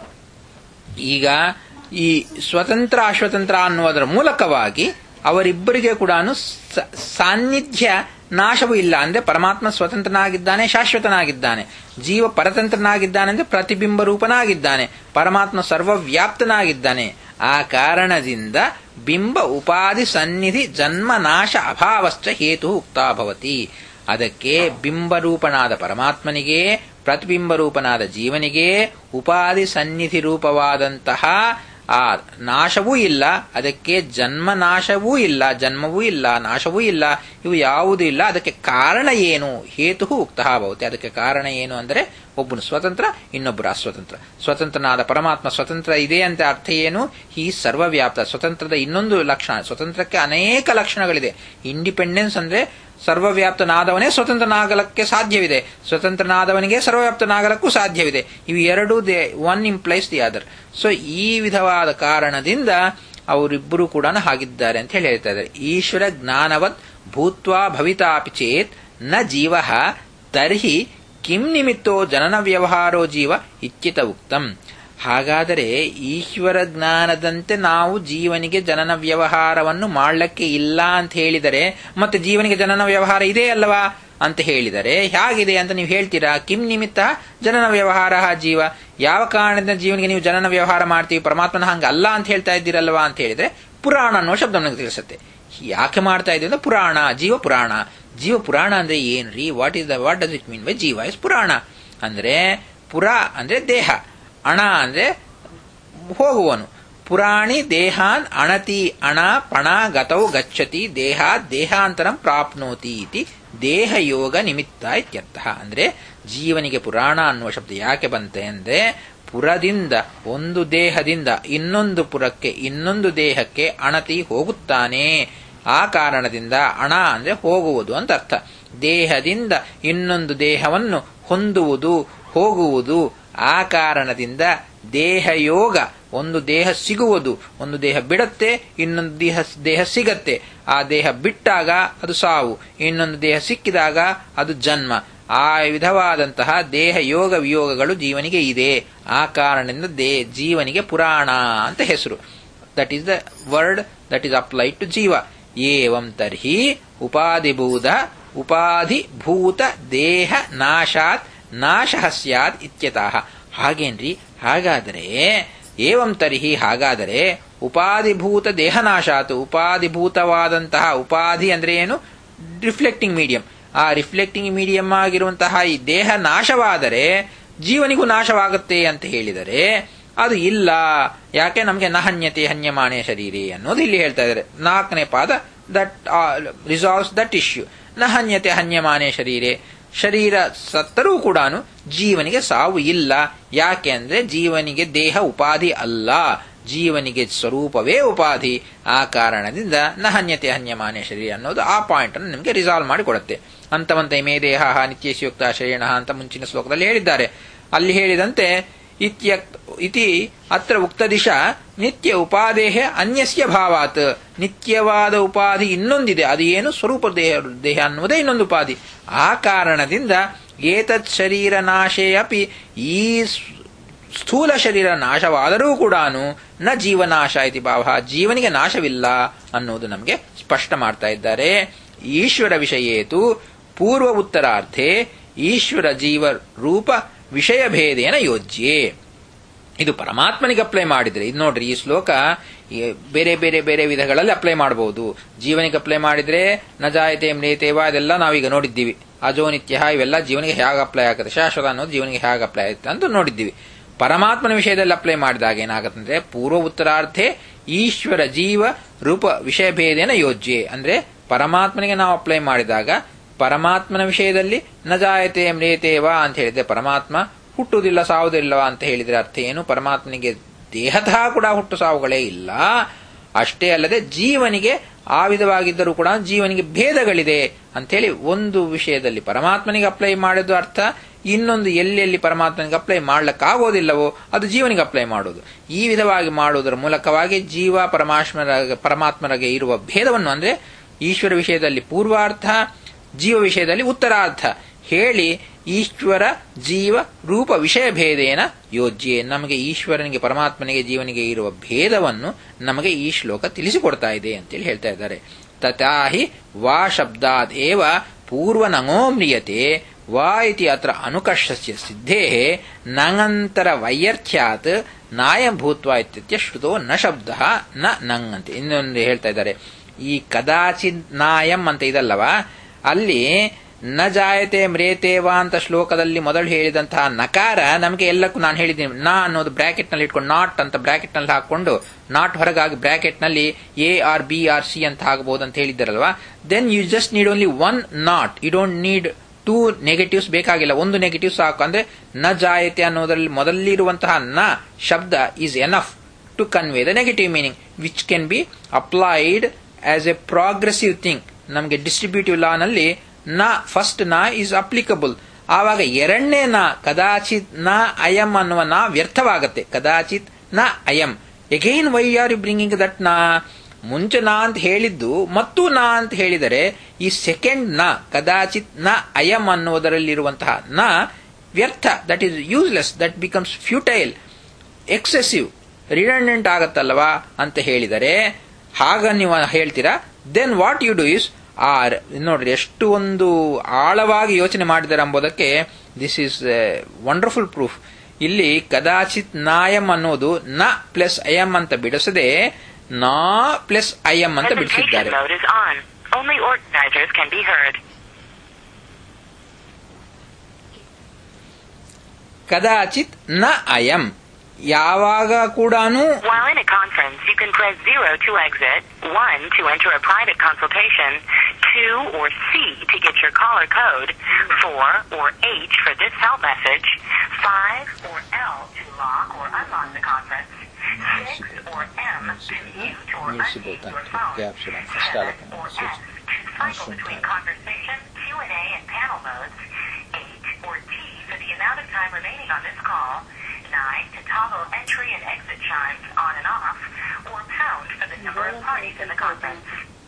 ಈಗ ಈ ಸ್ವತಂತ್ರ ಅಸ್ವತಂತ್ರ ಅನ್ನುವುದರ ಮೂಲಕವಾಗಿ ಅವರಿಬ್ಬರಿಗೆ ಕೂಡ ಸಾನ್ನಿಧ್ಯ ನಾಶವೂ ಇಲ್ಲ ಅಂದ್ರೆ ಪರಮಾತ್ಮ ಸ್ವತಂತ್ರನಾಗಿದ್ದಾನೆ ಶಾಶ್ವತನಾಗಿದ್ದಾನೆ ಜೀವ ಪರತಂತ್ರನಾಗಿದ್ದಾನೆ ಅಂದ್ರೆ ಪ್ರತಿಬಿಂಬ ರೂಪನಾಗಿದ್ದಾನೆ ಪರಮಾತ್ಮ ಸರ್ವವ್ಯಾಪ್ತನಾಗಿದ್ದಾನೆ ಆ ಕಾರಣದಿಂದ ಬಿಂಬ ಉಪಾಧಿ ಸನ್ನಿಧಿ ಜನ್ಮ ನಾಶ ಅಭಾವಶ್ಚ ಹೇತು ಉಕ್ತಾಭವತಿ ಅದಕ್ಕೆ ಬಿಂಬರೂಪನಾದ ಪರಮಾತ್ಮನಿಗೆ ಪ್ರತಿಬಿಂಬ ರೂಪನಾದ ಜೀವನಿಗೆ ಉಪಾಧಿ ಸನ್ನಿಧಿ ರೂಪವಾದಂತಹ ಆ ನಾಶವೂ ಇಲ್ಲ ಅದಕ್ಕೆ ಜನ್ಮ ನಾಶವೂ ಇಲ್ಲ ಜನ್ಮವೂ ಇಲ್ಲ ನಾಶವೂ ಇಲ್ಲ ಇವು ಯಾವುದೂ ಇಲ್ಲ ಅದಕ್ಕೆ ಕಾರಣ ಏನು ಹೇತು ಉಕ್ತಃ ಭವತಿ ಅದಕ್ಕೆ ಕಾರಣ ಏನು ಅಂದರೆ ಒಬ್ಬನು ಸ್ವತಂತ್ರ ಇನ್ನೊಬ್ಬರು ಅಸ್ವತಂತ್ರ ಸ್ವತಂತ್ರನಾದ ಪರಮಾತ್ಮ ಸ್ವತಂತ್ರ ಇದೆ ಅಂತ ಅರ್ಥ ಏನು ಈ ಸರ್ವವ್ಯಾಪ್ತ ಸ್ವತಂತ್ರದ ಇನ್ನೊಂದು ಲಕ್ಷಣ ಸ್ವತಂತ್ರಕ್ಕೆ ಅನೇಕ ಲಕ್ಷಣಗಳಿದೆ ಇಂಡಿಪೆಂಡೆನ್ಸ್ ಅಂದ್ರೆ ಸರ್ವವ್ಯಾಪ್ತನಾದವನೇ ಸ್ವತಂತ್ರನಾಗಲಕ್ಕೆ ಸಾಧ್ಯವಿದೆ ಸ್ವತಂತ್ರನಾದವನಿಗೆ ಸರ್ವವ್ಯಾಪ್ತನಾಗಲಕ್ಕೂ ಸಾಧ್ಯವಿದೆ ಇವು ಎರಡೂ they one implies the other so ಈ ವಿಧವಾದ ಕಾರಣದಿಂದ ಅವರಿಬ್ಬರು ಕೂಡ ಹಾಗಿದ್ದಾರೆ ಅಂತ ಹೇಳಿ ಹೇಳ್ತಾ ಇದ್ದಾರೆ ಈಶ್ವರ ಜ್ಞಾನವತ್ ಭೂತ್ವಾ ಭವಿತಾಪಿ ಚೇತ್ ನ ಜೀವ ತರ್ಹಿ ಕಿಂ ನಿಮಿತ್ತೋ ಜನನ ವ್ಯವಹಾರೋ ಜೀವ ಇಚ್ಛಿತ ಉಕ್ತಂ ಹಾಗಾದರೆ ಈಶ್ವರ ಜ್ಞಾನದಂತೆ ನಾವು ಜೀವನಿಗೆ ಜನನ ವ್ಯವಹಾರವನ್ನು ಮಾಡಲಿಕ್ಕೆ ಇಲ್ಲ ಅಂತ ಹೇಳಿದರೆ ಮತ್ತೆ ಜೀವನಿಗೆ ಜನನ ವ್ಯವಹಾರ ಇದೆ ಅಲ್ಲವಾ ಅಂತ ಹೇಳಿದರೆ ಹೇಗಿದೆ ಅಂತ ನೀವು ಹೇಳ್ತೀರಾ ಕಿಂ ನಿಮಿತ್ತ ಜನನ ವ್ಯವಹಾರ ಜೀವ ಯಾವ ಕಾರಣದಿಂದ ಜೀವನಿಗೆ ನೀವು ಜನನ ವ್ಯವಹಾರ ಮಾಡ್ತೀವಿ ಪರಮಾತ್ಮನ ಹಂಗ ಅಲ್ಲ ಅಂತ ಹೇಳ್ತಾ ಇದ್ದೀರಲ್ವಾ ಅಂತ ಹೇಳಿದ್ರೆ ಪುರಾಣ ಅನ್ನೋ ಶಬ್ದ ನನಗೆ ತಿಳಿಸುತ್ತೆ ಯಾಕೆ ಮಾಡ್ತಾ ಇದ್ದೀವಿ ಅಂದ್ರೆ ಪುರಾಣ ಜೀವ ಪುರಾಣ ಜೀವ ಪುರಾಣ ಅಂದ್ರೆ ಏನ್ರಿ what is the what does it mean by ಜೀವ ಇಸ್ ಪುರಾಣ ಅಂದ್ರೆ ಪುರ ಅಂದ್ರೆ ದೇಹ ಅಣ ಅಂದ್ರೆ ಹೋಗುವನು ಪುರಾಣಿ ದೇಹಾನ್ ಅಣತಿ ಅಣ ಪಣ ಗತೌ ಗಚ್ಚತಿ ದೇಹ ದೇಹಾಂತರಂ ಪ್ರಾಪ್ನೋತಿ ಇತಿ ದೇಹ ಯೋಗ ನಿಮಿತ್ತ ಇತ್ಯರ್ಥ ಅಂದ್ರೆ ಜೀವನಿಗೆ ಪುರಾಣ ಅನ್ನುವ ಶಬ್ದ ಯಾಕೆ ಬಂತೆ ಅಂದ್ರೆ ಪುರದಿಂದ ಒಂದು ದೇಹದಿಂದ ಇನ್ನೊಂದು ಪುರಕ್ಕೆ ಇನ್ನೊಂದು ದೇಹಕ್ಕೆ ಅಣತಿ ಹೋಗುತ್ತಾನೆ ಆ ಕಾರಣದಿಂದ ಅಣ ಅಂದ್ರೆ ಹೋಗುವುದು ಅಂತ ಅರ್ಥ ದೇಹದಿಂದ ಇನ್ನೊಂದು ದೇಹವನ್ನು ಹೊಂದುವುದು ಹೋಗುವುದು ಆ ಕಾರಣದಿಂದ ದೇಹ ಯೋಗ ಒಂದು ದೇಹ ಸಿಗುವುದು ಒಂದು ದೇಹ ಬಿಡತ್ತೆ ಇನ್ನೊಂದು ದೇಹ ದೇಹ ಸಿಗತ್ತೆ ಆ ದೇಹ ಬಿಟ್ಟಾಗ ಅದು ಸಾವು ಇನ್ನೊಂದು ದೇಹ ಸಿಕ್ಕಿದಾಗ ಅದು ಜನ್ಮ ಆ ವಿಧವಾದಂತಹ ದೇಹ ಯೋಗ ವಿಯೋಗಗಳು ಜೀವನಿಗೆ ಇದೆ ಆ ಕಾರಣದಿಂದ ದೇ ಜೀವನಿಗೆ ಪುರಾಣ ಅಂತ ಹೆಸರು that is the word that is applied to ಜೀವ ಏವಂ ತರ್ಹಿ ಉಪಾಧಿಭೂತ ಉಪಾಧಿಭೂತ ದೇಹ ನಾಶಾತ್ ನಾಶ ಸ್ಯಾತ್ ಇತ್ಯತಃ ಹಾಗೇನ್ರಿ ಹಾಗಾದರೆ ಏವಂ ತರ್ಹಿ ಹಾಗಾದರೆ ಉಪಾಧಿಭೂತ ದೇಹನಾಶಾತ್ ಉಪಾಧಿಭೂತವಾದಂತಹ ಉಪಾಧಿ ಅಂದ್ರೆ ಏನು ರಿಫ್ಲೆಕ್ಟಿಂಗ್ ಮೀಡಿಯಂ ಆ ರಿಫ್ಲೆಕ್ಟಿಂಗ್ ಮೀಡಿಯಂ ಆಗಿರುವಂತಹ ಈ ದೇಹ ನಾಶವಾದರೆ ಜೀವನಿಗೂ ನಾಶವಾಗುತ್ತೆ ಅಂತ ಹೇಳಿದರೆ ಅದು ಇಲ್ಲ ಯಾಕೆ ನಮಗೆ ನಹನ್ಯತೆ ಹನ್ಯಮಾಣೆ ಶರೀರಿ ಅನ್ನೋದು ಇಲ್ಲಿ ಹೇಳ್ತಾ ಇದ್ದಾರೆ ನಾಲ್ಕನೇ ಪಾದ ದಟ್ ರಿಸಾಲ್ವ್ಸ್ ದಟ್ ಇಶ್ಯೂ ನ ಹನ್ಯತೆ ಹನ್ಯಮಾನೆ ಶರೀರೆ ಶರೀರ ಸತ್ತರೂ ಕೂಡ ಜೀವನಿಗೆ ಸಾವು ಇಲ್ಲ ಯಾಕೆ ಅಂದ್ರೆ ಜೀವನಿಗೆ ದೇಹ ಉಪಾಧಿ ಅಲ್ಲ ಜೀವನಿಗೆ ಸ್ವರೂಪವೇ ಉಪಾಧಿ ಆ ಕಾರಣದಿಂದ ನ ಹನ್ಯತೆ ಹನ್ಯಮಾನೆ ಶರೀರ ಅನ್ನೋದು ಆ ಪಾಯಿಂಟ್ ಅನ್ನು ನಿಮಗೆ ರಿಸಾಲ್ವ್ ಮಾಡಿಕೊಡುತ್ತೆ ಅಂತವಂತ ಇಮೇ ದೇಹ ನಿತ್ಯಸ್ಯುಕ್ತ ಶರೀಣ ಅಂತ ಮುಂಚಿನ ಶ್ಲೋಕದಲ್ಲಿ ಹೇಳಿದ್ದಾರೆ ಅಲ್ಲಿ ಹೇಳಿದಂತೆ ಇತಿ ಅತ್ರ ಉಕ್ತ ದಿಶಾ ನಿತ್ಯ ಉಪಾದೇಹ ಅನ್ಯಸ್ಯ ಭಾವಾತ್ ನಿತ್ಯವಾದ ಉಪಾಧಿ ಇನ್ನೊಂದಿದೆ ಅದು ಏನು ಸ್ವರೂಪ ದೇಹ ದೇಹ ಅನ್ನುವುದೇ ಇನ್ನೊಂದು ಉಪಾಧಿ ಆ ಕಾರಣದಿಂದ ಏತತ್ ಶರೀರ ನಾಶೇ ಅಪಿ ಈ ಸ್ಥೂಲ ಶರೀರ ನಾಶವಾದರೂ ಕೂಡ ನ ಜೀವನಾಶ ಇತಿ ಭಾವ ಜೀವನಿಗೆ ನಾಶವಿಲ್ಲ ಅನ್ನೋದು ನಮಗೆ ಸ್ಪಷ್ಟ ಮಾಡ್ತಾ ಇದ್ದಾರೆ ಈಶ್ವರ ವಿಷಯೇತು ಪೂರ್ವ ಉತ್ತರಾರ್ಥೆ ಈಶ್ವರ ಜೀವ ರೂಪ ವಿಷಯ ಭೇದೇನ ಯೋಜ್ಯೆ ಇದು ಪರಮಾತ್ಮನಿಗೆ ಅಪ್ಲೈ ಮಾಡಿದ್ರೆ ಇದು ನೋಡ್ರಿ ಈ ಶ್ಲೋಕ ಬೇರೆ ಬೇರೆ ಬೇರೆ ವಿಧಗಳಲ್ಲಿ ಅಪ್ಲೈ ಮಾಡಬಹುದು ಜೀವನಿಗೆ ಅಪ್ಲೈ ಮಾಡಿದ್ರೆ ನಜಾಯತೆ ಮ್ರೇತೇವ ಅದೆಲ್ಲ ನಾವೀಗ ನೋಡಿದ್ದೀವಿ ಅಜೋನಿತ್ಯ ಇವೆಲ್ಲ ಜೀವನಿಗೆ ಹೇಗೆ ಅಪ್ಲೈ ಆಗುತ್ತೆ ಶಾಶ್ವತ ಅನ್ನೋದು ಜೀವನಿಗೆ ಹೇಗೆ ಅಪ್ಲೈ ಆಗುತ್ತೆ ಅಂತ ನೋಡಿದ್ದೀವಿ ಪರಮಾತ್ಮನ ವಿಷಯದಲ್ಲಿ ಅಪ್ಲೈ ಮಾಡಿದಾಗ ಏನಾಗುತ್ತಂದ್ರೆ ಪೂರ್ವ ಉತ್ತರಾರ್ಥೆ ಈಶ್ವರ ಜೀವ ರೂಪ ವಿಷಯ ಭೇದೇನ ಯೋಜ್ಯೆ ಅಂದ್ರೆ ಪರಮಾತ್ಮನಿಗೆ ನಾವು ಅಪ್ಲೈ ಮಾಡಿದಾಗ ಪರಮಾತ್ಮನ ವಿಷಯದಲ್ಲಿ ನಜಾಯತೆ ಮ್ರೇತೇವ ಅಂತ ಹೇಳಿದ್ರೆ ಪರಮಾತ್ಮ ಹುಟ್ಟುವುದಿಲ್ಲ ಸಾವುದಿಲ್ಲವ ಅಂತ ಹೇಳಿದ್ರೆ ಅರ್ಥ ಏನು ಪರಮಾತ್ಮನಿಗೆ ದೇಹತಃ ಕೂಡ ಹುಟ್ಟು ಸಾವುಗಳೇ ಇಲ್ಲ ಅಷ್ಟೇ ಅಲ್ಲದೆ ಜೀವನಿಗೆ ಆ ವಿಧವಾಗಿದ್ದರೂ ಕೂಡ ಜೀವನಿಗೆ ಭೇದಗಳಿದೆ ಅಂತೇಳಿ ಒಂದು ವಿಷಯದಲ್ಲಿ ಪರಮಾತ್ಮನಿಗೆ ಅಪ್ಲೈ ಮಾಡಿದ್ದು ಅರ್ಥ ಇನ್ನೊಂದು ಎಲ್ಲೆಲ್ಲಿ ಪರಮಾತ್ಮನಿಗೆ ಅಪ್ಲೈ ಮಾಡ್ಲಿಕ್ಕಾಗೋದಿಲ್ಲವೋ ಅದು ಜೀವನಿಗೆ ಅಪ್ಲೈ ಮಾಡೋದು ಈ ವಿಧವಾಗಿ ಮಾಡುವುದರ ಮೂಲಕವಾಗಿ ಜೀವ ಪರಮಾತ್ಮರ ಪರಮಾತ್ಮರಿಗೆ ಇರುವ ಭೇದವನ್ನು ಅಂದ್ರೆ ಈಶ್ವರ ವಿಷಯದಲ್ಲಿ ಪೂರ್ವಾರ್ಥ ಜೀವ ವಿಷಯದಲ್ಲಿ ಉತ್ತರಾರ್ಥ ಹೇಳಿ ಈಶ್ವರ ಜೀವ ರೂಪ ವಿಷಯ ಭೇದೇನ ಯೋಜ್ಯೆ ನಮಗೆ ಈಶ್ವರನಿಗೆ ಪರಮಾತ್ಮನಿಗೆ ಜೀವನಿಗೆ ಇರುವ ಭೇದವನ್ನು ನಮಗೆ ಈ ಶ್ಲೋಕ ತಿಳಿಸಿಕೊಡ್ತಾ ಇದೆ ಅಂತೇಳಿ ಹೇಳ್ತಾ ಇದ್ದಾರೆ ತಥಾಹಿ ವಾ ಶಬ್ದಾದ್ ಏವ ಪೂರ್ವನಂಗೋ ಮ್ರಿಯತೆ ವಾ ಇತಿ ಅತ್ರ ಅನುಕರ್ಷಸ್ಯ ಸಿದ್ಧೇ ನಂಗಂತರ ವೈಯರ್ಥ್ಯಾತ್ ನಾಯಂ ಭೂತ್ವ ಇತ್ಯತ್ಯ ಶ್ರುತೋ ನ ಶಬ್ದ ನ ನಂಗ್ ಅಂತ ಇನ್ನೊಂದು ಹೇಳ್ತಾ ಇದ್ದಾರೆ ಈ ಕದಾಚಿತ್ ನಾಯಂ ಅಂತ ಇದಲ್ಲವ ಅಲ್ಲಿ ನ ಜಾಯತೆ ಮ್ರೇತೇವ ಅಂತ ಶ್ಲೋಕದಲ್ಲಿ ಮೊದಲು ಹೇಳಿದಂತಹ ನಕಾರ ನಮಗೆ ಎಲ್ಲಕ್ಕೂ ನಾನು ಹೇಳಿದ್ದೀನಿ ನಾ ಅನ್ನೋದು ಬ್ರಾಕೆಟ್ ನಲ್ಲಿ ಇಟ್ಕೊಂಡು ನಾಟ್ ಅಂತ ಬ್ರಾಕೆಟ್ ನಲ್ಲಿ ಹಾಕೊಂಡು ನಾಟ್ ಹೊರಗಾಗಿ ಬ್ರಾಕೆಟ್ ನಲ್ಲಿ A or B or C ಅಂತ ಆಗಬಹುದು ಅಂತ ಹೇಳಿದ್ದಾರಲ್ವಾ then you just need only one not you don't need two negatives ಬೇಕಾಗಿಲ್ಲ ಒಂದು ನೆಗೆಟಿವ್ ಸಾಕು ಅಂದ್ರೆ ನ ಜಾಯತೆ ಅನ್ನೋದ್ರಲ್ಲಿ ಮೊದಲಿರುವಂತಹ ನ ಶಬ್ದ is enough to convey the negative meaning which can be applied as a progressive thing ನಮಗೆ ಡಿಸ್ಟ್ರಿಬ್ಯೂಟಿವ್ ಲಾ ನಲ್ಲಿ ನ ಫಸ್ಟ್ ನ ಈಸ್ ಅಪ್ಲಿಕಬಲ್ ಆವಾಗ ಎರಡನೇ ನ ಕದಾಚಿತ್ ನ ಅಯಂ ಅನ್ನುವ ನ ವ್ಯರ್ಥವಾಗತ್ತೆ ಕದಾಚಿತ್ ನ ಅಯಂ again why are you bringing that ನಾ ಮುಂಚೆ ನಾ ಅಂತ ಹೇಳಿದ್ದು ಮತ್ತು ನಾ ಅಂತ ಹೇಳಿದರೆ ಈ ಸೆಕೆಂಡ್ ನ ಕದಾಚಿತ್ ನ ಅಯಂ ಅನ್ನುವುದರಲ್ಲಿರುವಂತಹ ನ ವ್ಯರ್ಥ that is useless that becomes futile excessive redundant ಆಗತ್ತಲ್ವಾ ಅಂತ ಹೇಳಿದರೆ ಹಾಗ ನೀವು ಹೇಳ್ತೀರಾ then what you do is or ನೋಡ್ರಿ ಎಷ್ಟು ಒಂದು ಆಳವಾಗಿ ಯೋಚನೆ ಮಾಡಿದ್ದಾರೆ ಎಂಬುದಕ್ಕೆ ದಿಸ್ ಈಸ್ ವಂಡರ್ಫುಲ್ ಪ್ರೂಫ್ ಇಲ್ಲಿ ಕದಾಚಿತ್ ನಾಯಂ ಅನ್ನೋದು ನ ಪ್ಲಸ್ ಅಯಂ ಅಂತ ಬಿಡಿಸದೆ ನಾ ಪ್ಲಸ್ ಅಯಂ ಅಂತ ಬಿಡಿಸಿದ್ದಾರೆ Presentation mode is on. Only organizers can be heard. ಕದಾಚಿತ್ ನ ಅಯಂ ಯಾವಾಗ ಕೂಡ While in a conference, you can press 0 to exit, 1 to enter a private consultation, 2 or C to get your caller code, 4 or H for this help message, 5 or L to lock or unlock the conference, 6 or M to mute or unmute your phone, 7 or S to cycle between conversation, Q&A, and panel modes, 8 or T for the amount of time remaining on this call, 9 to toggle entry and exit chimes on and off, or pound for the number of parties in the conference.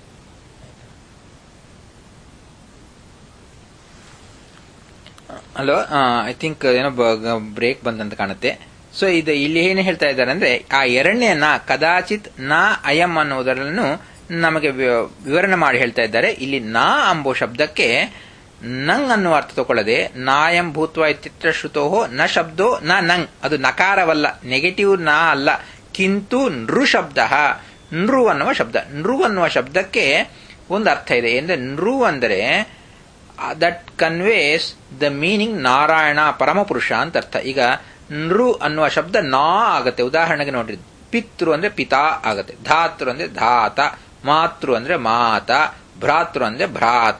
Hello I think ಏನೋ ಬ್ರೇಕ್ ಬಂದಂತ ಕಾಣುತ್ತೆ ಸೊ ಇದು ಇಲ್ಲಿ ಏನು ಹೇಳ್ತಾ ಇದ್ದಾರೆ ಅಂದ್ರೆ ಆ ಎರಡನೇ ನ ಕದಾಚಿತ್ ನಾ ಅಯಂ ಅನ್ನುವುದರನ್ನು ನಮಗೆ ವಿ- ವಿವರಣೆ ಮಾಡಿ ಹೇಳ್ತಾ ಇದ್ದಾರೆ ಇಲ್ಲಿ ನಾ ಅಂಬೋ ಶಬ್ದಕ್ಕೆ ನಂಗ್ ಅನ್ನುವ ಅರ್ಥ ತಗೊಳ್ಳದೆ ನಾಯಂ ಭೂತ್ವ ಇತ್ಯತ್ರ ಶ್ರುತೋ ನ ಶಬ್ದೋ ನ ನಂಗ್ ಅದು ನಕಾರವಲ್ಲ ನೆಗೆಟಿವ್ ನಾ ಅಲ್ಲ ಕಿಂತು ನೃ ಶಬ್ದ ನೃ ಅನ್ನುವ ಶಬ್ದ ನೃ ಅನ್ನುವ ಶಬ್ದಕ್ಕೆ ಒಂದು ಅರ್ಥ ಇದೆ ಅಂದ್ರೆ ನೃ ಅಂದರೆ that conveys the meaning Narayana ಪರಮಪುರುಷ ಅಂತ ಅರ್ಥ ಈಗ ನೃ ಅನ್ನುವ ಶಬ್ದ ನಾ ಆಗತ್ತೆ ಉದಾಹರಣೆಗೆ ನೋಡ್ರಿ ಪಿತೃ ಅಂದ್ರೆ ಪಿತಾ ಆಗತ್ತೆ ಧಾತೃ ಅಂದ್ರೆ ಧಾತ ಮಾತೃ ಅಂದ್ರೆ ಮಾತ ಭ್ರಾತೃ ಅಂದ್ರೆ ಭ್ರಾತ